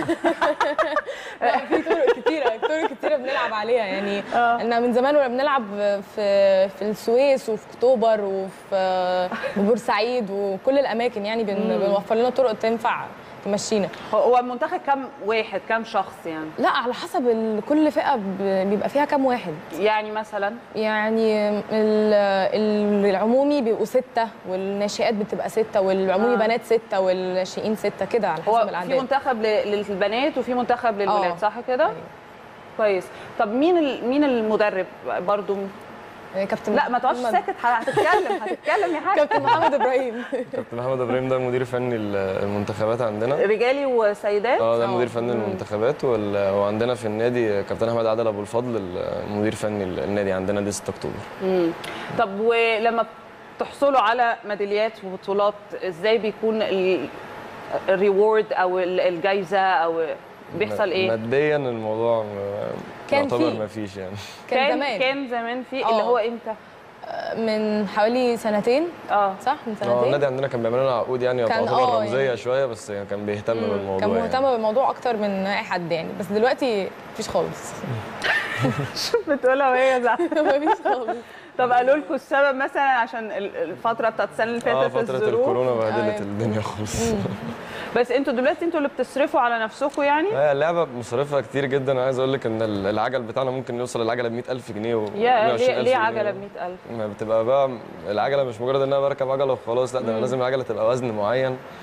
لا في طرق كتيره طرق كتيره بنلعب عليها يعني احنا من زمان واحنا بنلعب في في السويس وفي اكتوبر وفي بورسعيد وكل الاماكن يعني بن مم. بنوفر لنا طرق تنفع تمشينا هو المنتخب كام واحد كام شخص يعني لا على حسب ال- كل فئه ب- بيبقى فيها كام واحد يعني مثلا يعني ال- ال- العمومي بيبقوا ستة والناشئات بتبقى ستة والعمومي آه. بنات ستة والناشئين ستة كده على هو حسب في الأعداد منتخب ل- للبنات وفي منتخب للولاد آه. صح كده كويس طب مين ال- مين المدرب برضو كابتن لا ما تقعدش محمد. ساكت هتتكلم هتتكلم يا حاج كابتن محمد ابراهيم كابتن محمد ابراهيم ده مدير فني ال- المنتخبات عندنا رجالي وسيدات اه ده مدير فني المنتخبات وال- وعندنا في النادي كابتن احمد عادل ابو الفضل المدير فني النادي عندنا دي 6 اكتوبر مم. طب ولما تحصلوا على ميداليات وبطولات ازاي بيكون ال- الريورد او ال- الجايزه او بيحصل ايه؟ ماديا الموضوع م- كان يعتبر فيه. ما فيش يعني كان زمان. كان زمان في آه. اللي هو امتى؟ من حوالي سنتين اه صح من اه سنتين النادي عندنا كان بيعمل لنا عقود يعني كان تعتبر آه رمزيه يعني. شويه بس يعني كان بيهتم بالموضوع كان يعني. مهتم بالموضوع اكتر من اي حد يعني بس دلوقتي مفيش خالص شوف بتقولها وهي زعلانه مفيش خالص طب قالوا لكم السبب مثلا عشان ال- الفتره بتاعت السنه اللي اه فاتت فتره الظروف الكورونا بهدلت أيوة. الدنيا خالص بس انتوا دلوقتي انتوا اللي بتصرفوا على نفسكم يعني هي اللعبه مصاريفها كتير جدا انا عايز اقول لك ان ال- العجل بتاعنا ممكن يوصل العجله ب 100000 جنيه و يا 120,000 ليه, ليه جنيه. عجله ب 100000 ما بتبقى بقى العجله مش مجرد ان انا بركب عجله وخلاص لا ده مم. أنا لازم العجله تبقى وزن معين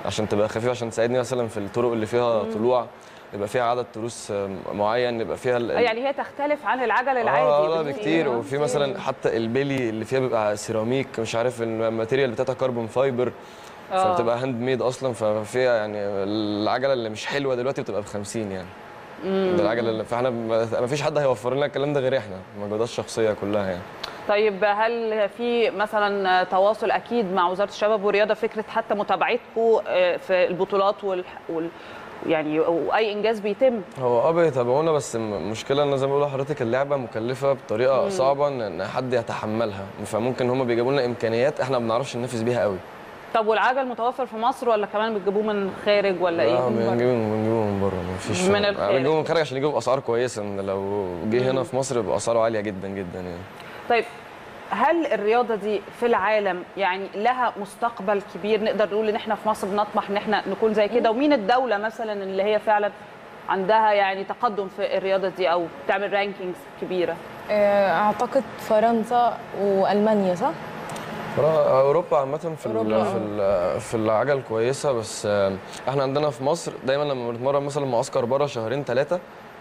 عشان تبقى خفيفه عشان تساعدني مثلا في الطرق اللي فيها مم. طلوع يبقى فيها عدد تروس آه، معين يبقى فيها ال- آه، يعني هي تختلف عن العجل العادي اه لا بكتير. بكتير آه. وفي مثلا حتى البلي اللي فيها بيبقى سيراميك مش عارف الماتيريال بتاعتها كربون فايبر آه. فبتبقى هاند ميد اصلا ففيها يعني العجله اللي مش حلوه دلوقتي بتبقى ب 50 يعني مم. ده العجله اللي فاحنا ما فيش حد هيوفر لنا الكلام ده غير احنا مجهودات الشخصيه كلها يعني طيب هل في مثلا تواصل اكيد مع وزاره الشباب والرياضه فكره حتى متابعتكم في البطولات وال... وال... يعني واي انجاز بيتم هو اه بيتابعونا بس المشكله ان زي ما بقول لحضرتك اللعبه مكلفه بطريقه مم. صعبه ان إن حد يتحملها فممكن هم بيجيبوا لنا امكانيات احنا ما بنعرفش ننافس بيها قوي طب والعجل متوفر في مصر ولا كمان بتجيبوه من خارج ولا ايه؟ لا بنجيبه بنجيبه من بره ما فيش من الخارج. بنجيبه من الخارج عشان يجيبوا باسعار كويسه إن لو جه هنا مم. في مصر يبقى اسعاره عاليه جدا جدا يعني طيب هل الرياضه دي في العالم يعني لها مستقبل كبير نقدر نقول ان احنا في مصر بنطمح ان احنا نكون زي كده ومين الدوله مثلا اللي هي فعلا عندها يعني تقدم في الرياضه دي او بتعمل رانكينجز كبيره آه، اعتقد فرنسا والمانيا صح فرا- اوروبا عامه في ال أوروبا. في ال في العجل كويسه بس آه، احنا عندنا في مصر دايما لما بنتمرن مثلا معسكر بره شهرين ثلاثه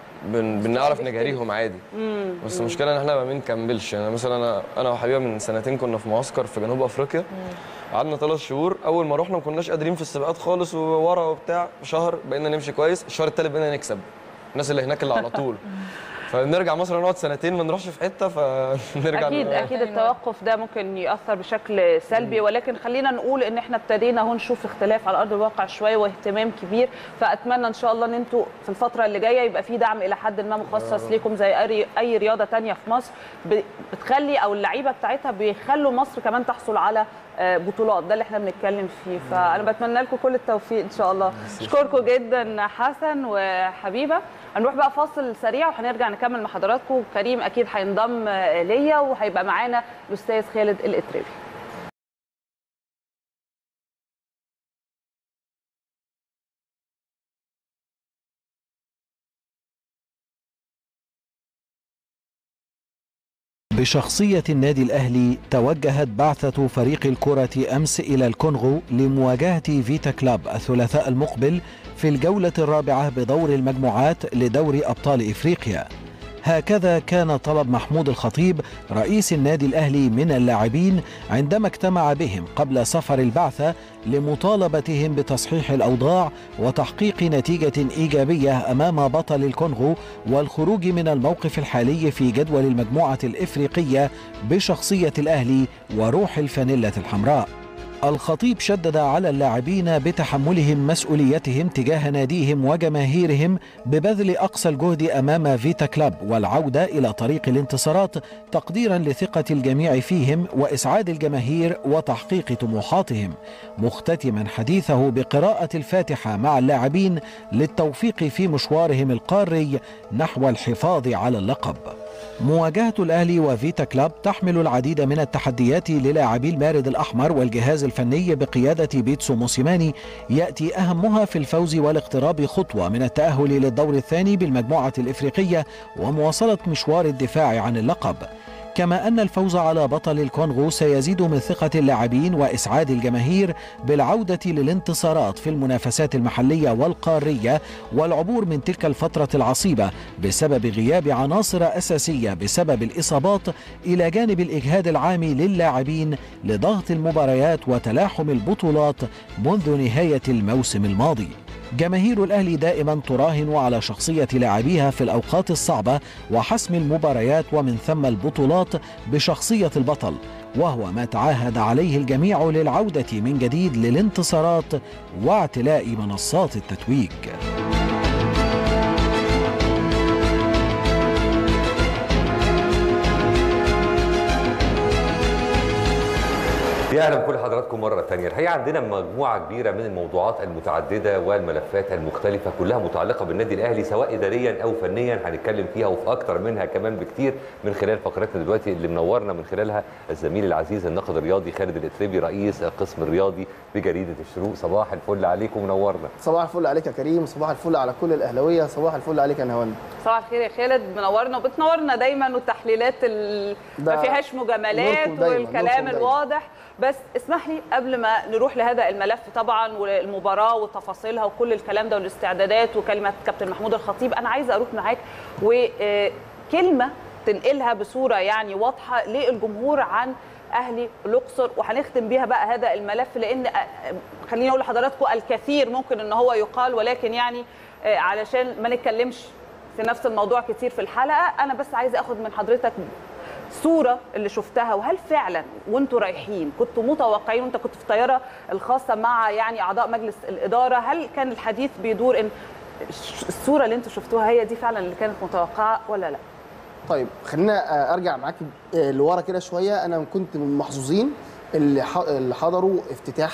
بن بنعرف نجاريهم عادي مم. بس المشكله ان احنا ما بنكملش يعني مثلا انا انا وحبيبه من سنتين كنا في معسكر في جنوب افريقيا قعدنا ثلاث شهور اول ما رحنا ما كناش قادرين في السباقات خالص وورا وبتاع شهر بقينا نمشي كويس الشهر الثالث بقينا نكسب الناس اللي هناك اللي على طول فبنرجع مصر نقعد سنتين ما نروحش في حته فنرجع اكيد ن- اكيد التوقف ده ممكن ياثر بشكل سلبي ولكن خلينا نقول ان احنا ابتدينا اهو نشوف اختلاف على ارض الواقع شويه واهتمام كبير فاتمنى ان شاء الله ان انتوا في الفتره اللي جايه يبقى في دعم الى حد ما مخصص ليكم زي اي اي رياضه تانية في مصر ب- بتخلي او اللعيبه بتاعتها بيخلوا مصر كمان تحصل على آه، بطولات ده اللي احنا بنتكلم فيه فانا بتمنى لكم كل التوفيق ان شاء الله اشكركم جدا حسن وحبيبه هنروح بقى فاصل سريع وهنرجع نكمل مع حضراتكم كريم اكيد هينضم آه، ليا وهيبقى معانا الاستاذ خالد الاتربي بشخصية النادي الأهلي توجهت بعثة فريق الكرة أمس إلى الكونغو لمواجهة فيتا كلاب الثلاثاء المقبل في الجولة الرابعة بدور المجموعات لدوري أبطال إفريقيا هكذا كان طلب محمود الخطيب رئيس النادي الأهلي من اللاعبين عندما اجتمع بهم قبل سفر البعثة لمطالبتهم بتصحيح الأوضاع وتحقيق نتيجة إيجابية أمام بطل الكونغو والخروج من الموقف الحالي في جدول المجموعة الإفريقية بشخصية الأهلي وروح الفانيلة الحمراء الخطيب شدد على اللاعبين بتحملهم مسؤوليتهم تجاه ناديهم وجماهيرهم ببذل اقصى الجهد امام فيتا كلاب والعوده الى طريق الانتصارات تقديرا لثقه الجميع فيهم واسعاد الجماهير وتحقيق طموحاتهم مختتما حديثه بقراءه الفاتحه مع اللاعبين للتوفيق في مشوارهم القاري نحو الحفاظ على اللقب مواجهة الأهلي وفيتا كلاب تحمل العديد من التحديات للاعبي المارد الأحمر والجهاز الفني بقيادة بيتسو موسيماني يأتي أهمها في الفوز والاقتراب خطوة من التأهل للدور الثاني بالمجموعة الإفريقية ومواصلة مشوار الدفاع عن اللقب كما أن الفوز على بطل الكونغو سيزيد من ثقة اللاعبين وإسعاد الجماهير بالعودة للانتصارات في المنافسات المحلية والقارية والعبور من تلك الفترة العصيبة بسبب غياب عناصر أساسية بسبب الإصابات إلى جانب الإجهاد العام للاعبين لضغط المباريات وتلاحم البطولات منذ نهاية الموسم الماضي جماهير الأهلي دائما تراهن على شخصية لاعبيها في الأوقات الصعبة وحسم المباريات ومن ثم البطولات بشخصية البطل وهو ما تعاهد عليه الجميع للعودة من جديد للانتصارات واعتلاء منصات التتويج يا اهلا بكل حضراتكم مره ثانيه الحقيقه عندنا مجموعه كبيره من الموضوعات المتعدده والملفات المختلفه كلها متعلقه بالنادي الاهلي سواء اداريا او فنيا هنتكلم فيها وفي اكتر منها كمان بكتير من خلال فقرتنا دلوقتي اللي منورنا من خلالها الزميل العزيز الناقد الرياضي خالد الاتربي رئيس القسم الرياضي بجريده الشروق صباح الفل عليكم منورنا صباح الفل عليك يا كريم صباح الفل على كل الاهلاويه صباح الفل عليك يا نهاوند صباح الخير يا خالد منورنا وبتنورنا دايما والتحليلات ال... ما ده فيهاش مجاملات نوركم دايماً، والكلام نوركم دايماً. الواضح بس اسمح لي قبل ما نروح لهذا الملف طبعا والمباراه وتفاصيلها وكل الكلام ده والاستعدادات وكلمه كابتن محمود الخطيب انا عايزه اروح معاك وكلمه تنقلها بصوره يعني واضحه للجمهور عن اهلي الاقصر وهنختم بيها بقى هذا الملف لان خليني اقول لحضراتكم الكثير ممكن ان هو يقال ولكن يعني علشان ما نتكلمش في نفس الموضوع كتير في الحلقه انا بس عايزه اخد من حضرتك الصوره اللي شفتها وهل فعلا وانتوا رايحين كنتوا متوقعين وانت كنت في الطياره الخاصه مع يعني اعضاء مجلس الاداره هل كان الحديث بيدور ان الصوره اللي انتوا شفتوها هي دي فعلا اللي كانت متوقعه ولا لا؟ طيب خلينا ارجع معاك لورا كده شويه انا كنت من المحظوظين اللي اللي حضروا افتتاح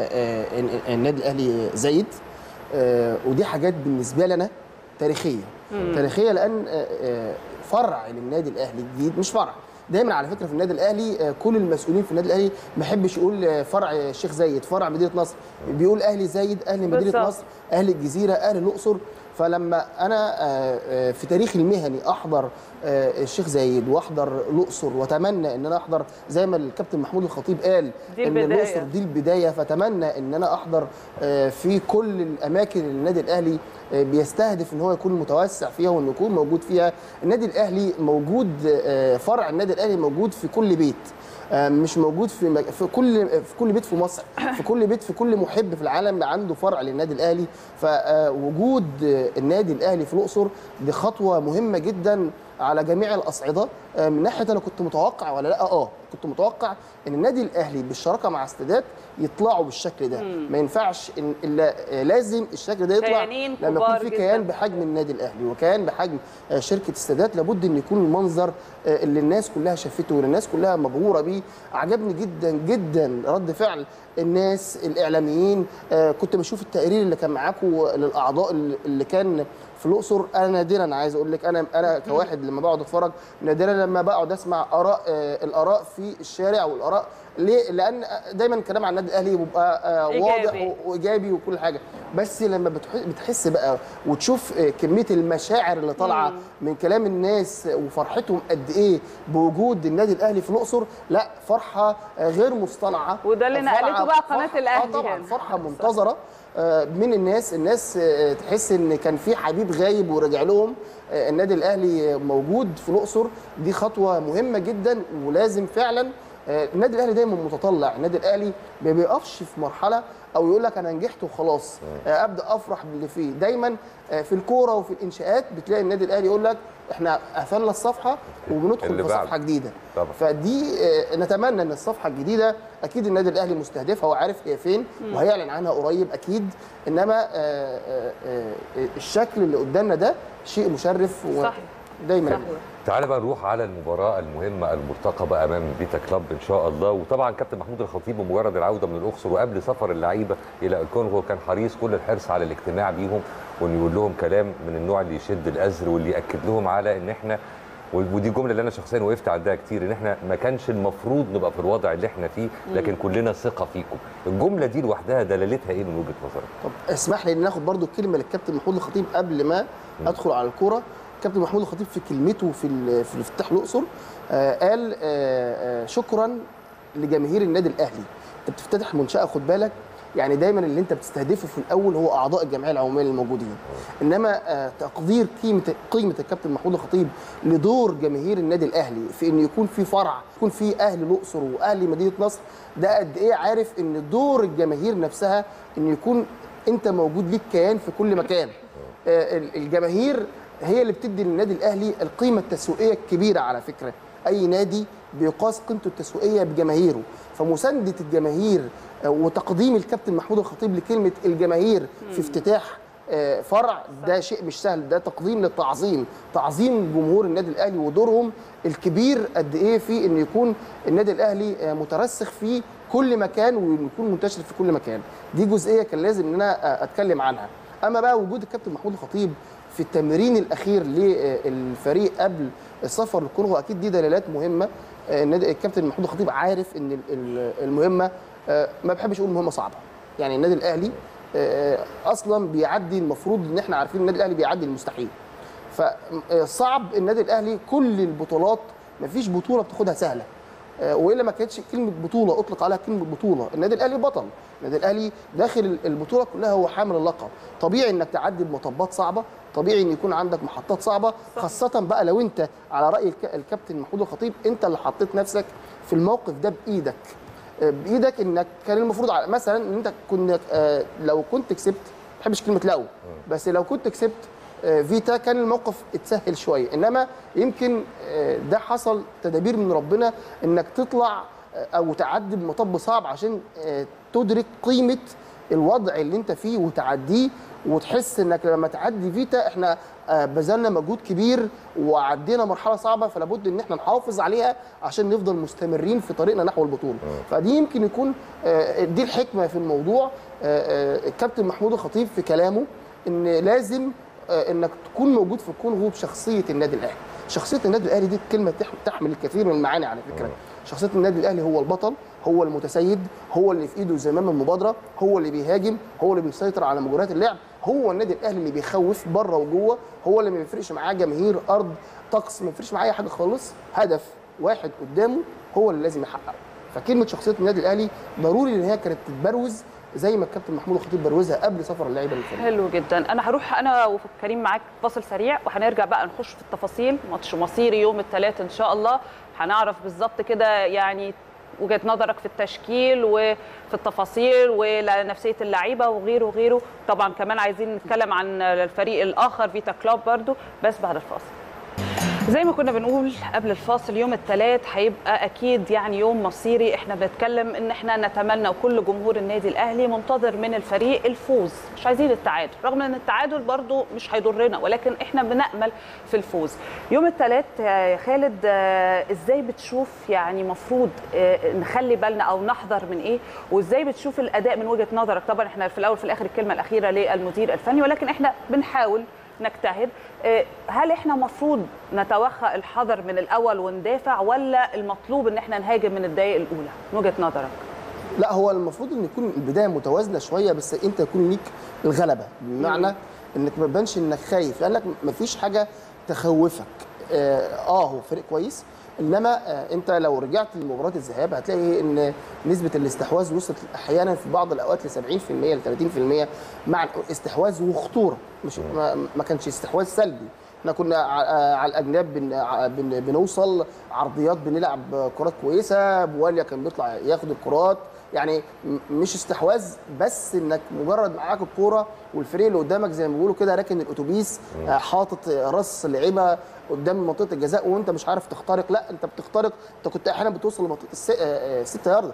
النادي الاهلي زايد ودي حاجات بالنسبه لنا تاريخيه مم. تاريخيه لان فرع للنادي الاهلي الجديد مش فرع دايما على فكره في النادي الاهلي كل المسؤولين في النادي الاهلي ما يحبش يقول فرع الشيخ زايد فرع مدينه نصر بيقول اهلي زايد اهلي مدينه نصر اهلي الجزيره اهلي الاقصر فلما انا في تاريخي المهني احضر الشيخ زايد واحضر الاقصر واتمنى ان انا احضر زي ما الكابتن محمود الخطيب قال ان الاقصر دي البدايه فاتمنى ان انا احضر في كل الاماكن اللي النادي الاهلي بيستهدف ان هو يكون متوسع فيها وانه يكون موجود فيها النادي الاهلي موجود فرع النادي الاهلي موجود في كل بيت مش موجود في في كل في كل بيت في مصر في كل بيت في كل محب في العالم عنده فرع للنادي الاهلي فوجود النادي الاهلي في الاقصر دي خطوه مهمه جدا على جميع الاصعده من ناحيه انا كنت متوقع ولا لا اه كنت متوقع ان النادي الاهلي بالشراكه مع استادات يطلعوا بالشكل ده مم. ما ينفعش إن الا لازم الشكل ده يطلع كيانين لما كبار يكون في جداً. كيان بحجم النادي الاهلي وكيان بحجم آه، شركه السادات لابد ان يكون المنظر آه، اللي الناس كلها شافته واللي الناس كلها مبهوره بيه عجبني جدا جدا رد فعل الناس الاعلاميين آه، كنت بشوف التقرير اللي كان معاكم للاعضاء اللي اللي كان في الاقصر انا نادرا عايز اقول لك انا انا كواحد لما بقعد اتفرج نادرا لما بقعد اسمع اراء آه، الاراء في الشارع والاراء ليه؟ لان دايما الكلام عن النادي الاهلي بيبقى آه، واضح إيجابي. و- وايجابي وكل حاجه بس لما بتح- بتحس بقى وتشوف آه، كميه المشاعر اللي طالعه مم. من كلام الناس وفرحتهم قد ايه بوجود النادي الاهلي في الاقصر لا فرحه آه، غير مصطنعه وده اللي فرحة- نقلته بقى قناة فرحة- الأهلي اه طبعا هنا. فرحه منتظره آه، من الناس الناس آه، تحس ان كان في حبيب غايب ورجع لهم آه، النادي الاهلي موجود في الاقصر دي خطوه مهمه جدا ولازم فعلا آه، النادي الاهلي دايما متطلع النادي الاهلي ما بيقفش في مرحله او يقول لك انا نجحت وخلاص آه، ابدا افرح باللي فيه دايما آه، في الكوره وفي الانشاءات بتلاقي النادي الاهلي يقول لك احنا قفلنا الصفحه وبندخل اللي في بعده. صفحه جديده طبعا. فدي آه، نتمنى ان الصفحه الجديده اكيد النادي الاهلي مستهدفها وعارف هي فين مم. وهيعلن عنها قريب اكيد انما آه، آه، آه، الشكل اللي قدامنا ده شيء مشرف صحيح. ودايما تعالى بقى نروح على المباراة المهمة المرتقبة أمام بيتا كلاب إن شاء الله وطبعا كابتن محمود الخطيب بمجرد العودة من الأقصر وقبل سفر اللعيبة إلى الكونغو كان حريص كل الحرص على الاجتماع بيهم وإنه يقول لهم كلام من النوع اللي يشد الأزر واللي يأكد لهم على إن إحنا ودي الجمله اللي انا شخصيا وقفت عندها كتير ان احنا ما كانش المفروض نبقى في الوضع اللي احنا فيه لكن كلنا ثقه فيكم الجمله دي لوحدها دلالتها ايه من وجهه نظرك طب اسمح لي ان ناخد برضو الكلمه للكابتن محمود الخطيب قبل ما ادخل على الكوره كابتن محمود الخطيب في كلمته في ال- في الافتتاح الاقصر آه قال آه آه شكرا لجماهير النادي الاهلي انت بتفتتح منشاه خد بالك يعني دايما اللي انت بتستهدفه في الاول هو اعضاء الجمعيه العموميه الموجودين انما آه تقدير قيمه قيمه الكابتن محمود الخطيب لدور جماهير النادي الاهلي في ان يكون في فرع يكون في اهل الاقصر واهل مدينه نصر ده قد ايه عارف ان دور الجماهير نفسها ان يكون انت موجود ليك كيان في كل مكان آه، ال- الجماهير هي اللي بتدي للنادي الاهلي القيمه التسويقيه الكبيره على فكره اي نادي بيقاس قيمته التسويقيه بجماهيره فمسانده الجماهير آه، وتقديم الكابتن محمود الخطيب لكلمه الجماهير في افتتاح آه، فرع ده شيء مش سهل ده تقديم للتعظيم تعظيم جمهور النادي الاهلي ودورهم الكبير قد ايه في ان يكون النادي الاهلي آه، مترسخ في كل مكان ويكون منتشر في كل مكان دي جزئيه كان لازم ان انا آه، اتكلم عنها اما بقى وجود الكابتن محمود الخطيب في التمرين الاخير للفريق قبل السفر للكونغو اكيد دي دلالات مهمه آه، النادي الكابتن محمود الخطيب عارف ان ال- ال- المهمه آه، ما بحبش اقول مهمه صعبه يعني النادي الاهلي آه، اصلا بيعدي المفروض ان احنا عارفين النادي الاهلي بيعدي المستحيل فصعب النادي الاهلي كل البطولات مفيش بطوله بتاخدها سهله آه، والا ما كانتش كلمه بطوله اطلق عليها كلمه بطوله النادي الاهلي بطل النادي الاهلي داخل البطوله كلها هو حامل اللقب طبيعي انك تعدي بمطبات صعبه طبيعي ان يكون عندك محطات صعبه خاصه بقى لو انت على راي الك- الكابتن محمود الخطيب انت اللي حطيت نفسك في الموقف ده بايدك آه، بايدك انك كان المفروض على- مثلا ان انت كنا آه، لو كنت كسبت ما بحبش كلمه لو بس لو كنت كسبت آه، فيتا كان الموقف اتسهل شويه انما يمكن آه، ده حصل تدابير من ربنا انك تطلع آه، او تعدي بمطب صعب عشان آه، تدرك قيمه الوضع اللي انت فيه وتعديه وتحس انك لما تعدي فيتا احنا آه، بذلنا مجهود كبير وعدينا مرحله صعبه فلا بد ان احنا نحافظ عليها عشان نفضل مستمرين في طريقنا نحو البطوله فدي يمكن يكون آه، دي الحكمه في الموضوع آه، آه، الكابتن محمود الخطيب في كلامه ان لازم آه، انك تكون موجود في الكونغو بشخصيه النادي الاهلي شخصيه النادي الاهلي دي كلمه تح- تحمل الكثير من المعاني على فكره شخصيه النادي الاهلي هو البطل هو المتسيد هو اللي في ايده زمام المبادره هو اللي بيهاجم هو اللي بيسيطر على مجريات اللعب هو النادي الاهلي اللي بيخوف بره وجوه هو اللي ما بيفرقش معاه جماهير ارض طقس ما بيفرقش معاه اي حاجه خالص هدف واحد قدامه هو اللي لازم يحققه فكلمه شخصيه النادي الاهلي ضروري ان هي كانت تتبروز زي ما الكابتن محمود الخطيب بروزها قبل سفر اللعيبه للفريق حلو جدا انا هروح انا وكريم معاك فاصل سريع وهنرجع بقى نخش في التفاصيل ماتش مصيري يوم الثلاث ان شاء الله هنعرف بالظبط كده يعني وجهه نظرك في التشكيل وفي التفاصيل ونفسيه اللعيبه وغيره وغيره طبعا كمان عايزين نتكلم عن الفريق الاخر فيتا كلوب برضو بس بعد الفاصل زي ما كنا بنقول قبل الفاصل يوم الثلاث هيبقى اكيد يعني يوم مصيري احنا بنتكلم ان احنا نتمنى وكل جمهور النادي الاهلي منتظر من الفريق الفوز مش عايزين التعادل رغم ان التعادل برضو مش هيضرنا ولكن احنا بنامل في الفوز يوم الثلاث يا خالد آه، ازاي بتشوف يعني مفروض آه، نخلي بالنا او نحذر من ايه وازاي بتشوف الاداء من وجهه نظرك طبعا احنا في الاول في الاخر الكلمه الاخيره للمدير الفني ولكن احنا بنحاول نجتهد آه، هل احنا مفروض نتوخى الحذر من الاول وندافع ولا المطلوب ان احنا نهاجم من الدقائق الاولى من وجهه نظرك لا هو المفروض ان يكون البدايه متوازنه شويه بس انت يكون ليك الغلبه بمعنى انك ما تبانش انك خايف لانك ما فيش حاجه تخوفك اه آه، هو فريق كويس انما آه انت لو رجعت لمباراه الذهاب هتلاقي ان نسبه الاستحواذ وصلت احيانا في بعض الاوقات ل 70% ل 30% مع استحواذ وخطوره مش ما, ما كانش استحواذ سلبي احنا كنا ع- آه، على الاجناب بن ع- بن بنوصل عرضيات بنلعب كرات كويسه بواليا كان بيطلع ياخد الكرات يعني م- مش استحواذ بس انك مجرد معاك الكوره والفريق اللي قدامك زي ما بيقولوا كده راكن الاتوبيس آه، حاطط راس لعيبه قدام منطقه الجزاء وانت مش عارف تخترق لا انت بتخترق انت كنت احيانا بتوصل لمنطقه الس- آه، آه، ستة ياردة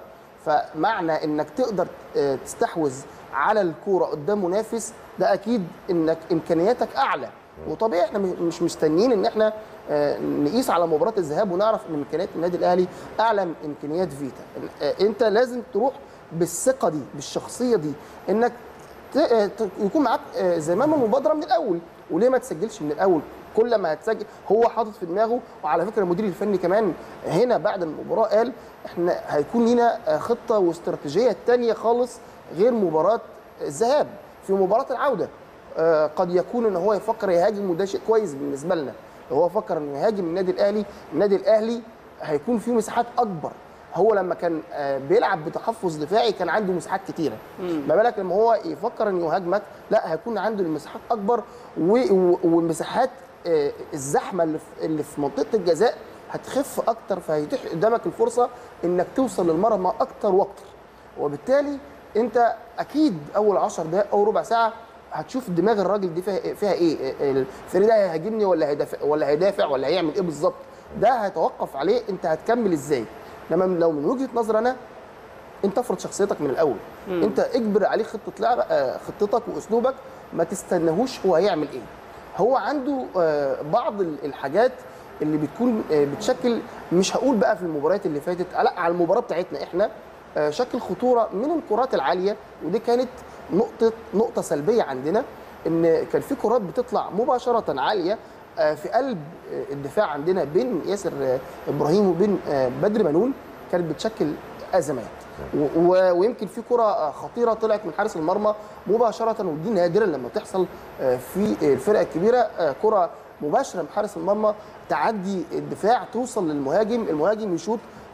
فمعنى انك تقدر آه، تستحوذ على الكوره قدام منافس ده اكيد انك امكانياتك اعلى وطبيعي احنا م- مش مستنيين ان احنا آه، نقيس على مباراه الذهاب ونعرف ان امكانيات النادي الاهلي اعلى من امكانيات فيتا آه، انت لازم تروح بالثقه دي بالشخصيه دي انك ت- آه، ت- يكون معاك آه، زمام المبادره من الاول وليه ما تسجلش من الاول كل ما هتسجل هو حاطط في دماغه وعلى فكره المدير الفني كمان هنا بعد المباراه قال احنا هيكون لنا آه، خطه واستراتيجيه تانية خالص غير مباراه الذهاب في مباراه العوده آه، قد يكون ان هو يفكر يهاجم وده شيء كويس بالنسبه لنا لو هو فكر انه يهاجم النادي الاهلي النادي الاهلي هيكون فيه مساحات اكبر هو لما كان آه، بيلعب بتحفظ دفاعي كان عنده مساحات كتيره ما بالك لما هو يفكر انه يهاجمك لا هيكون عنده المساحات اكبر و- و- ومساحات آه، الزحمه اللي في- اللي في منطقه الجزاء هتخف اكتر فهيتيح قدامك الفرصه انك توصل للمرمى اكتر واكتر وبالتالي انت اكيد اول 10 دقائق او ربع ساعه هتشوف دماغ الراجل دي فيها فيها ايه الفريق ده هيهاجمني ولا هيدافع ولا هيدافع ولا هيعمل ايه بالظبط ده هيتوقف عليه انت هتكمل ازاي انما لو من وجهه نظر انا انت افرض شخصيتك من الاول مم. انت اجبر عليه خطه لعب آه، خطتك واسلوبك ما تستناهوش هو هيعمل ايه هو عنده آه، بعض ال- الحاجات اللي بتكون آه، بتشكل مش هقول بقى في المباريات اللي فاتت لا على المباراه بتاعتنا احنا آه، شكل خطوره من الكرات العاليه ودي كانت نقطه نقطه سلبيه عندنا ان كان في كرات بتطلع مباشره عاليه آه، في قلب آه، الدفاع عندنا بين ياسر آه، ابراهيم وبين آه، بدر منون كانت بتشكل ازمات و- و- ويمكن في كره آه، خطيره طلعت من حارس المرمى مباشره ودي نادرا لما تحصل آه، في الفرق الكبيره آه، كره مباشره من حارس المرمى تعدي الدفاع توصل للمهاجم المهاجم يشوط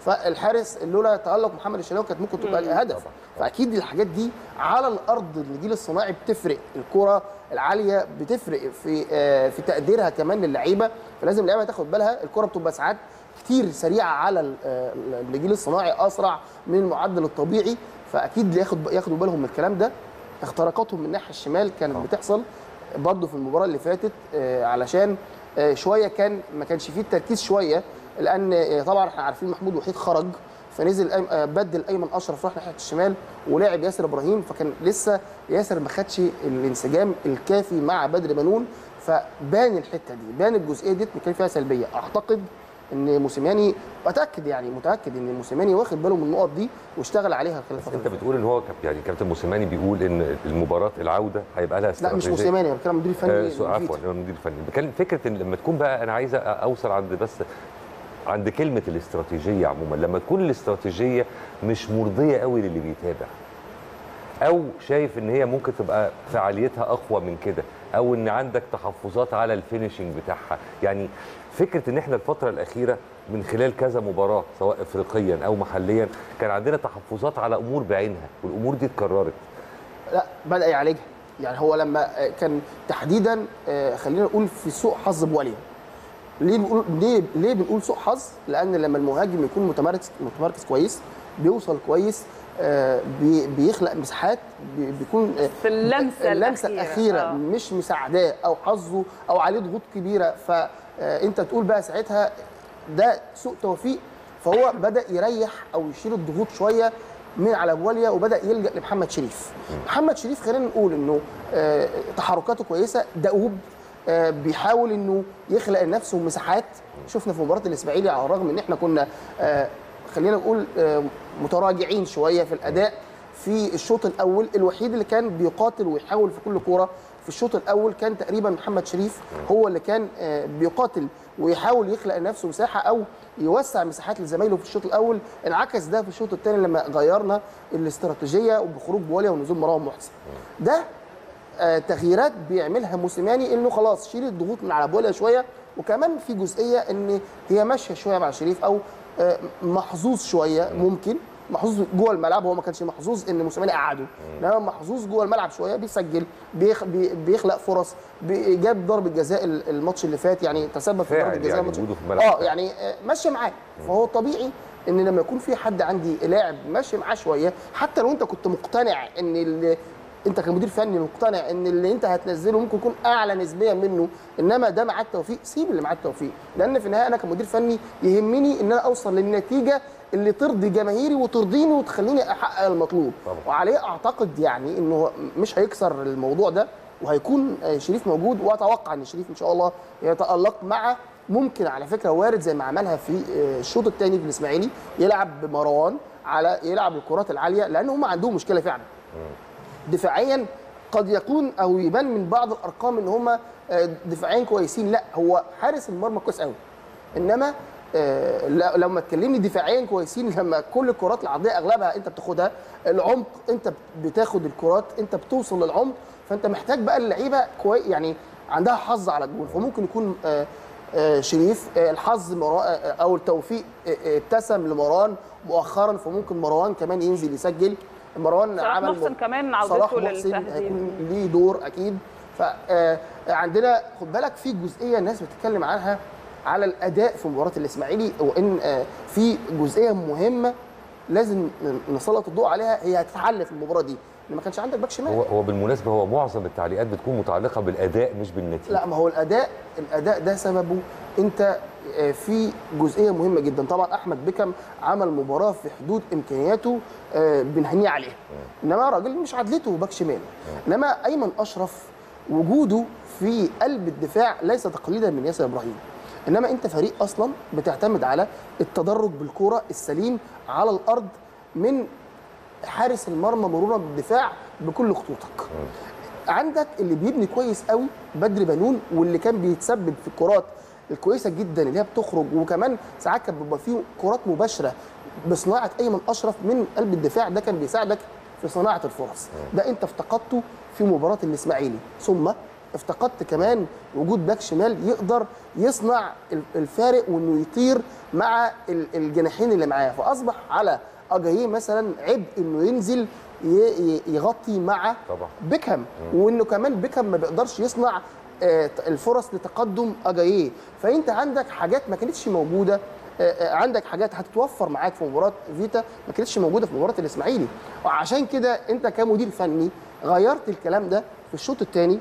فالحارس لولا تالق محمد الشناوي كانت ممكن تبقى هدف فاكيد الحاجات دي على الارض الجيل الصناعي بتفرق الكره العاليه بتفرق في آه، في تقديرها كمان للعيبه فلازم اللعيبه تاخد بالها الكره بتبقى ساعات كتير سريعه على ال- آه، الجيل الصناعي اسرع من المعدل الطبيعي فاكيد ياخد ياخدوا بالهم من الكلام ده اختراقاتهم من الناحيه الشمال كانت بتحصل برضه في المباراه اللي فاتت آه، علشان آه، شويه كان ما كانش فيه التركيز شويه لان آه، طبعا احنا عارفين محمود وحيد خرج فنزل أيم- آه، بدل ايمن اشرف راح ناحيه الشمال ولعب ياسر ابراهيم فكان لسه ياسر ما خدش الانسجام الكافي مع بدر بنون فبان الحته دي بان الجزئيه دي كان فيها سلبيه اعتقد ان موسيماني متاكد يعني متاكد ان موسيماني واخد باله من النقط دي واشتغل عليها خلال الفتره انت بتقول ان هو كاب- يعني كابتن موسيماني بيقول ان المباراه العوده هيبقى لها لا استراتيجيه مش موسيماني انا بتكلم عن المدير الفني آه، سو- المفيد. عفوا هو المدير الفني بتكلم فكره ان لما تكون بقى انا عايز اوصل عند بس عند كلمه الاستراتيجيه عموما لما تكون الاستراتيجيه مش مرضيه قوي للي بيتابع او شايف ان هي ممكن تبقى فعاليتها اقوى من كده او ان عندك تحفظات على الفينشنج بتاعها يعني فكره ان احنا الفتره الاخيره من خلال كذا مباراه سواء افريقيا او محليا كان عندنا تحفظات على امور بعينها والامور دي اتكررت لا بدا يعالجها يعني هو لما آه، كان تحديدا آه، خلينا نقول في سوء حظ بواليا ليه بنقول ليه ليه بنقول سوء حظ؟ لان لما المهاجم يكون متمركز متمركز كويس بيوصل كويس آه، بي- بيخلق مساحات بي- بيكون آه، في اللمسة اللمسه الأخيرة. الاخيره آه. مش مساعداه او حظه او عليه ضغوط كبيره فانت تقول بقى ساعتها ده سوء توفيق فهو بدا يريح او يشيل الضغوط شويه من على بواليا وبدا يلجا لمحمد شريف محمد شريف خلينا نقول انه آه، تحركاته كويسه دؤوب آه، بيحاول انه يخلق لنفسه مساحات شفنا في مباراه الاسماعيلي على الرغم ان احنا كنا آه، خلينا نقول آه، متراجعين شويه في الاداء في الشوط الاول الوحيد اللي كان بيقاتل ويحاول في كل كوره في الشوط الاول كان تقريبا محمد شريف هو اللي كان آه، بيقاتل ويحاول يخلق لنفسه مساحه او يوسع مساحات لزمايله في الشوط الاول انعكس ده في الشوط الثاني لما غيرنا الاستراتيجيه وبخروج بواليا ونزول مروان محسن ده آه، تغييرات بيعملها موسيماني انه خلاص شيل الضغوط من على بولا شويه وكمان في جزئيه ان هي ماشيه شويه مع شريف او آه، محظوظ شويه ممكن محظوظ جوه الملعب هو ما كانش محظوظ ان موسيماني قعده انما محظوظ جوه الملعب شويه بيسجل بيخ بي- بيخلق فرص بي- جاب ضربه جزاء ال- الماتش اللي فات يعني تسبب في فاعل ضربه جزاء يعني الماتش وجوده في الملعب. اه يعني آه، ماشيه معاه فهو طبيعي ان لما يكون في حد عندي لاعب ماشي معاه شويه حتى لو انت كنت مقتنع ان ال- انت كمدير فني مقتنع ان اللي انت هتنزله ممكن يكون اعلى نسبيا منه انما ده معاه التوفيق سيب اللي معاه التوفيق لان في النهايه انا كمدير فني يهمني ان انا اوصل للنتيجه اللي ترضي جماهيري وترضيني وتخليني احقق المطلوب طبعا. وعليه اعتقد يعني انه مش هيكسر الموضوع ده وهيكون آه، شريف موجود واتوقع ان شريف ان شاء الله يتالق مع ممكن على فكره وارد زي ما عملها في آه، الشوط الثاني في الاسماعيلي يلعب بمروان على يلعب الكرات العاليه لان هم عندهم مشكله فعلا دفاعيا قد يكون او يبان من بعض الارقام ان هم دفاعيا كويسين لا هو حارس المرمى كويس قوي انما آه، لا- لما تكلمني دفاعيا كويسين لما كل الكرات العرضيه اغلبها انت بتاخدها العمق انت بتاخد الكرات انت بتوصل للعمق فانت محتاج بقى اللعيبه كوي يعني عندها حظ على الجول فممكن يكون آه، آه، شريف آه، الحظ مرا- آه، او التوفيق آه، آه، ابتسم لمروان مؤخرا فممكن مروان كمان ينزل يسجل مروان صلاح عمل محسن كمان صلاح عودته محسن للتهديف هيكون ليه دور اكيد فعندنا خد بالك في جزئيه الناس بتتكلم عنها على الاداء في مباراه الاسماعيلي وان آه، في جزئيه مهمه لازم نسلط الضوء عليها هي هتتحل في المباراه دي ان ما كانش عندك باك شمال هو هو بالمناسبه هو معظم التعليقات بتكون متعلقه بالاداء مش بالنتيجه لا ما هو الاداء الاداء ده سببه انت آه، في جزئيه مهمه جدا طبعا احمد بيكم عمل مباراه في حدود امكانياته آه، بنهنيه عليها انما راجل مش عدلته باك شمال انما ايمن اشرف وجوده في قلب الدفاع ليس تقليدا من ياسر ابراهيم انما انت فريق اصلا بتعتمد على التدرج بالكره السليم على الارض من حارس المرمى مرورا بالدفاع بكل خطوطك عندك اللي بيبني كويس قوي بدر بنون واللي كان بيتسبب في الكرات الكويسه جدا اللي هي بتخرج وكمان ساعات كان بيبقى فيه كرات مباشره بصناعه ايمن اشرف من قلب الدفاع ده كان بيساعدك في صناعه الفرص ده انت افتقدته في مباراه الاسماعيلي ثم افتقدت كمان وجود باك شمال يقدر يصنع ال- الفارق وانه يطير مع ال- الجناحين اللي معاه فاصبح على اجاييه مثلا عبء انه ينزل ي- ي- يغطي مع طبعا بيكهام وانه كمان بيكهام ما بيقدرش يصنع آه، الفرص لتقدم اجاييه فانت عندك حاجات ما كانتش موجوده آه، آه، عندك حاجات هتتوفر معاك في مباراه فيتا ما كانتش موجوده في مباراه الاسماعيلي وعشان كده انت كمدير فني غيرت الكلام ده في الشوط الثاني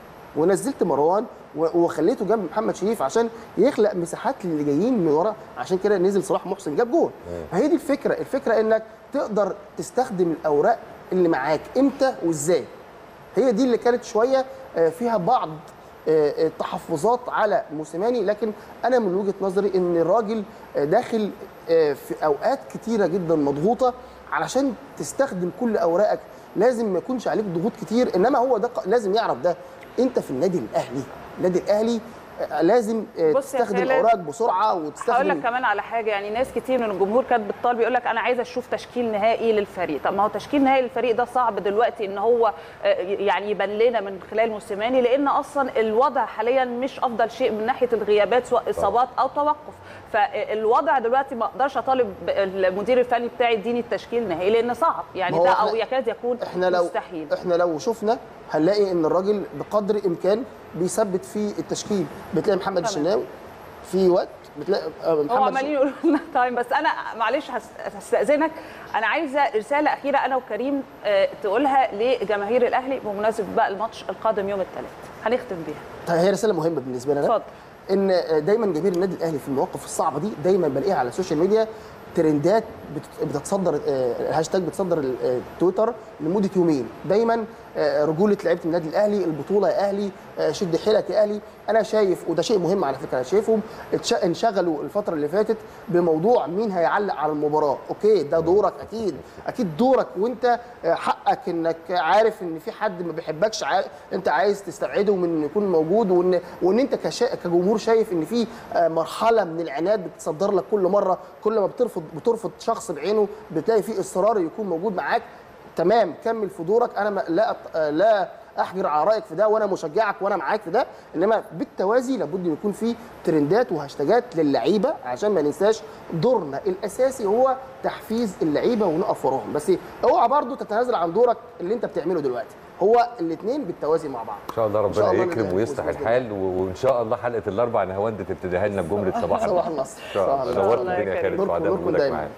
ونزلت مروان و- وخليته جنب محمد شريف عشان يخلق مساحات للي جايين من ورا عشان كده نزل صلاح محسن جاب جول فهي دي الفكره الفكره انك تقدر تستخدم الاوراق اللي معاك امتى وازاي هي دي اللي كانت شويه آه، فيها بعض آه، التحفظات على موسيماني لكن انا من وجهه نظري ان الراجل آه، داخل آه، في اوقات كتيره جدا مضغوطه علشان تستخدم كل اوراقك لازم ما يكونش عليك ضغوط كتير انما هو ده ق- لازم يعرف ده انت في النادي الاهلي النادي الاهلي آه، لازم آه، بص يا تستخدم خالد، اوراقك بسرعه هقول لك وتستخدم كمان على حاجه يعني ناس كتير من الجمهور كانت بتطالب يقول لك انا عايزه اشوف تشكيل نهائي للفريق طب ما هو تشكيل نهائي للفريق ده صعب دلوقتي ان هو آه، يعني يبان لنا من خلال موسيماني لان اصلا الوضع حاليا مش افضل شيء من ناحيه الغيابات سواء اصابات او توقف فالوضع دلوقتي ما اقدرش اطالب المدير الفني بتاعي يديني التشكيل النهائي لان صعب يعني ما هو ده إحنا- او يكاد يكون احنا لو مستحيل احنا لو شفنا هنلاقي ان الراجل بقدر الامكان بيثبت في التشكيل بتلاقي محمد تمام. الشناوي في وقت بتلاقي آه، هو محمد عمالين يقولوا لنا تايم بس انا معلش هس- هستاذنك انا عايزه رساله اخيره انا وكريم آه، تقولها لجماهير الاهلي بمناسبه بقى الماتش القادم يوم الثلاث هنختم بيها طيب هي رساله مهمه بالنسبه لنا اتفضل. ان دايما جماهير النادي الاهلي في المواقف الصعبه دي دايما بلاقيها على السوشيال ميديا ترندات بت- بتتصدر آه، الهاشتاج بتصدر ال- آه، تويتر لمده يومين دايما آه، رجوله لعيبه النادي الاهلي البطوله يا اهلي آه، شد حيلك يا اهلي انا شايف وده شيء مهم على فكره انا شايفهم اتش- انشغلوا الفتره اللي فاتت بموضوع مين هيعلق على المباراه اوكي ده دورك اكيد اكيد دورك وانت آه، حقك انك عارف ان في حد ما بيحبكش عا- انت عايز تستبعده من انه يكون موجود وان وان انت كشا... كجمهور شايف ان في آه، مرحله من العناد بتتصدر لك كل مره كل ما بترفض بترفض شخص بعينه بتلاقي في اصرار يكون موجود معاك تمام كمل في دورك انا ما- لا أط- آه، لا احجر على رايك في ده وانا مشجعك وانا معاك في ده انما بالتوازي لابد ان يكون في ترندات وهاشتاجات للعيبه عشان ما ننساش دورنا الاساسي هو تحفيز اللعيبه ونقف وراهم بس اوعى برضو تتنازل عن دورك اللي انت بتعمله دلوقتي هو الاثنين بالتوازي مع بعض ان شاء الله إن شاء ربنا الله يكرم نتفوز ويصلح بإذن الحال و- وان شاء الله حلقه الاربع نهاوند تبتديها لنا بجمله صباح صباح النصر النصر. ان شاء صباح الله النصر. نورت الله يا الدنيا يا كريم. خالد نوركم- سعداء نوركم بوجودك دايما. معانا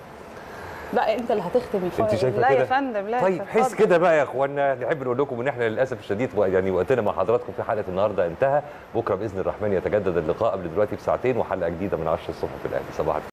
لا انت اللي هتختم يا انت فندم. شايفه لا كده يا فندم لا يا طيب فندم. حس اتفضل. كده بقى يا اخوانا نحب نقول لكم ان احنا للاسف الشديد و- يعني وقتنا مع حضراتكم في حلقه النهارده انتهى بكره باذن الرحمن يتجدد اللقاء قبل دلوقتي بساعتين وحلقه جديده من 10 الصبح في الاهلي صباح الخير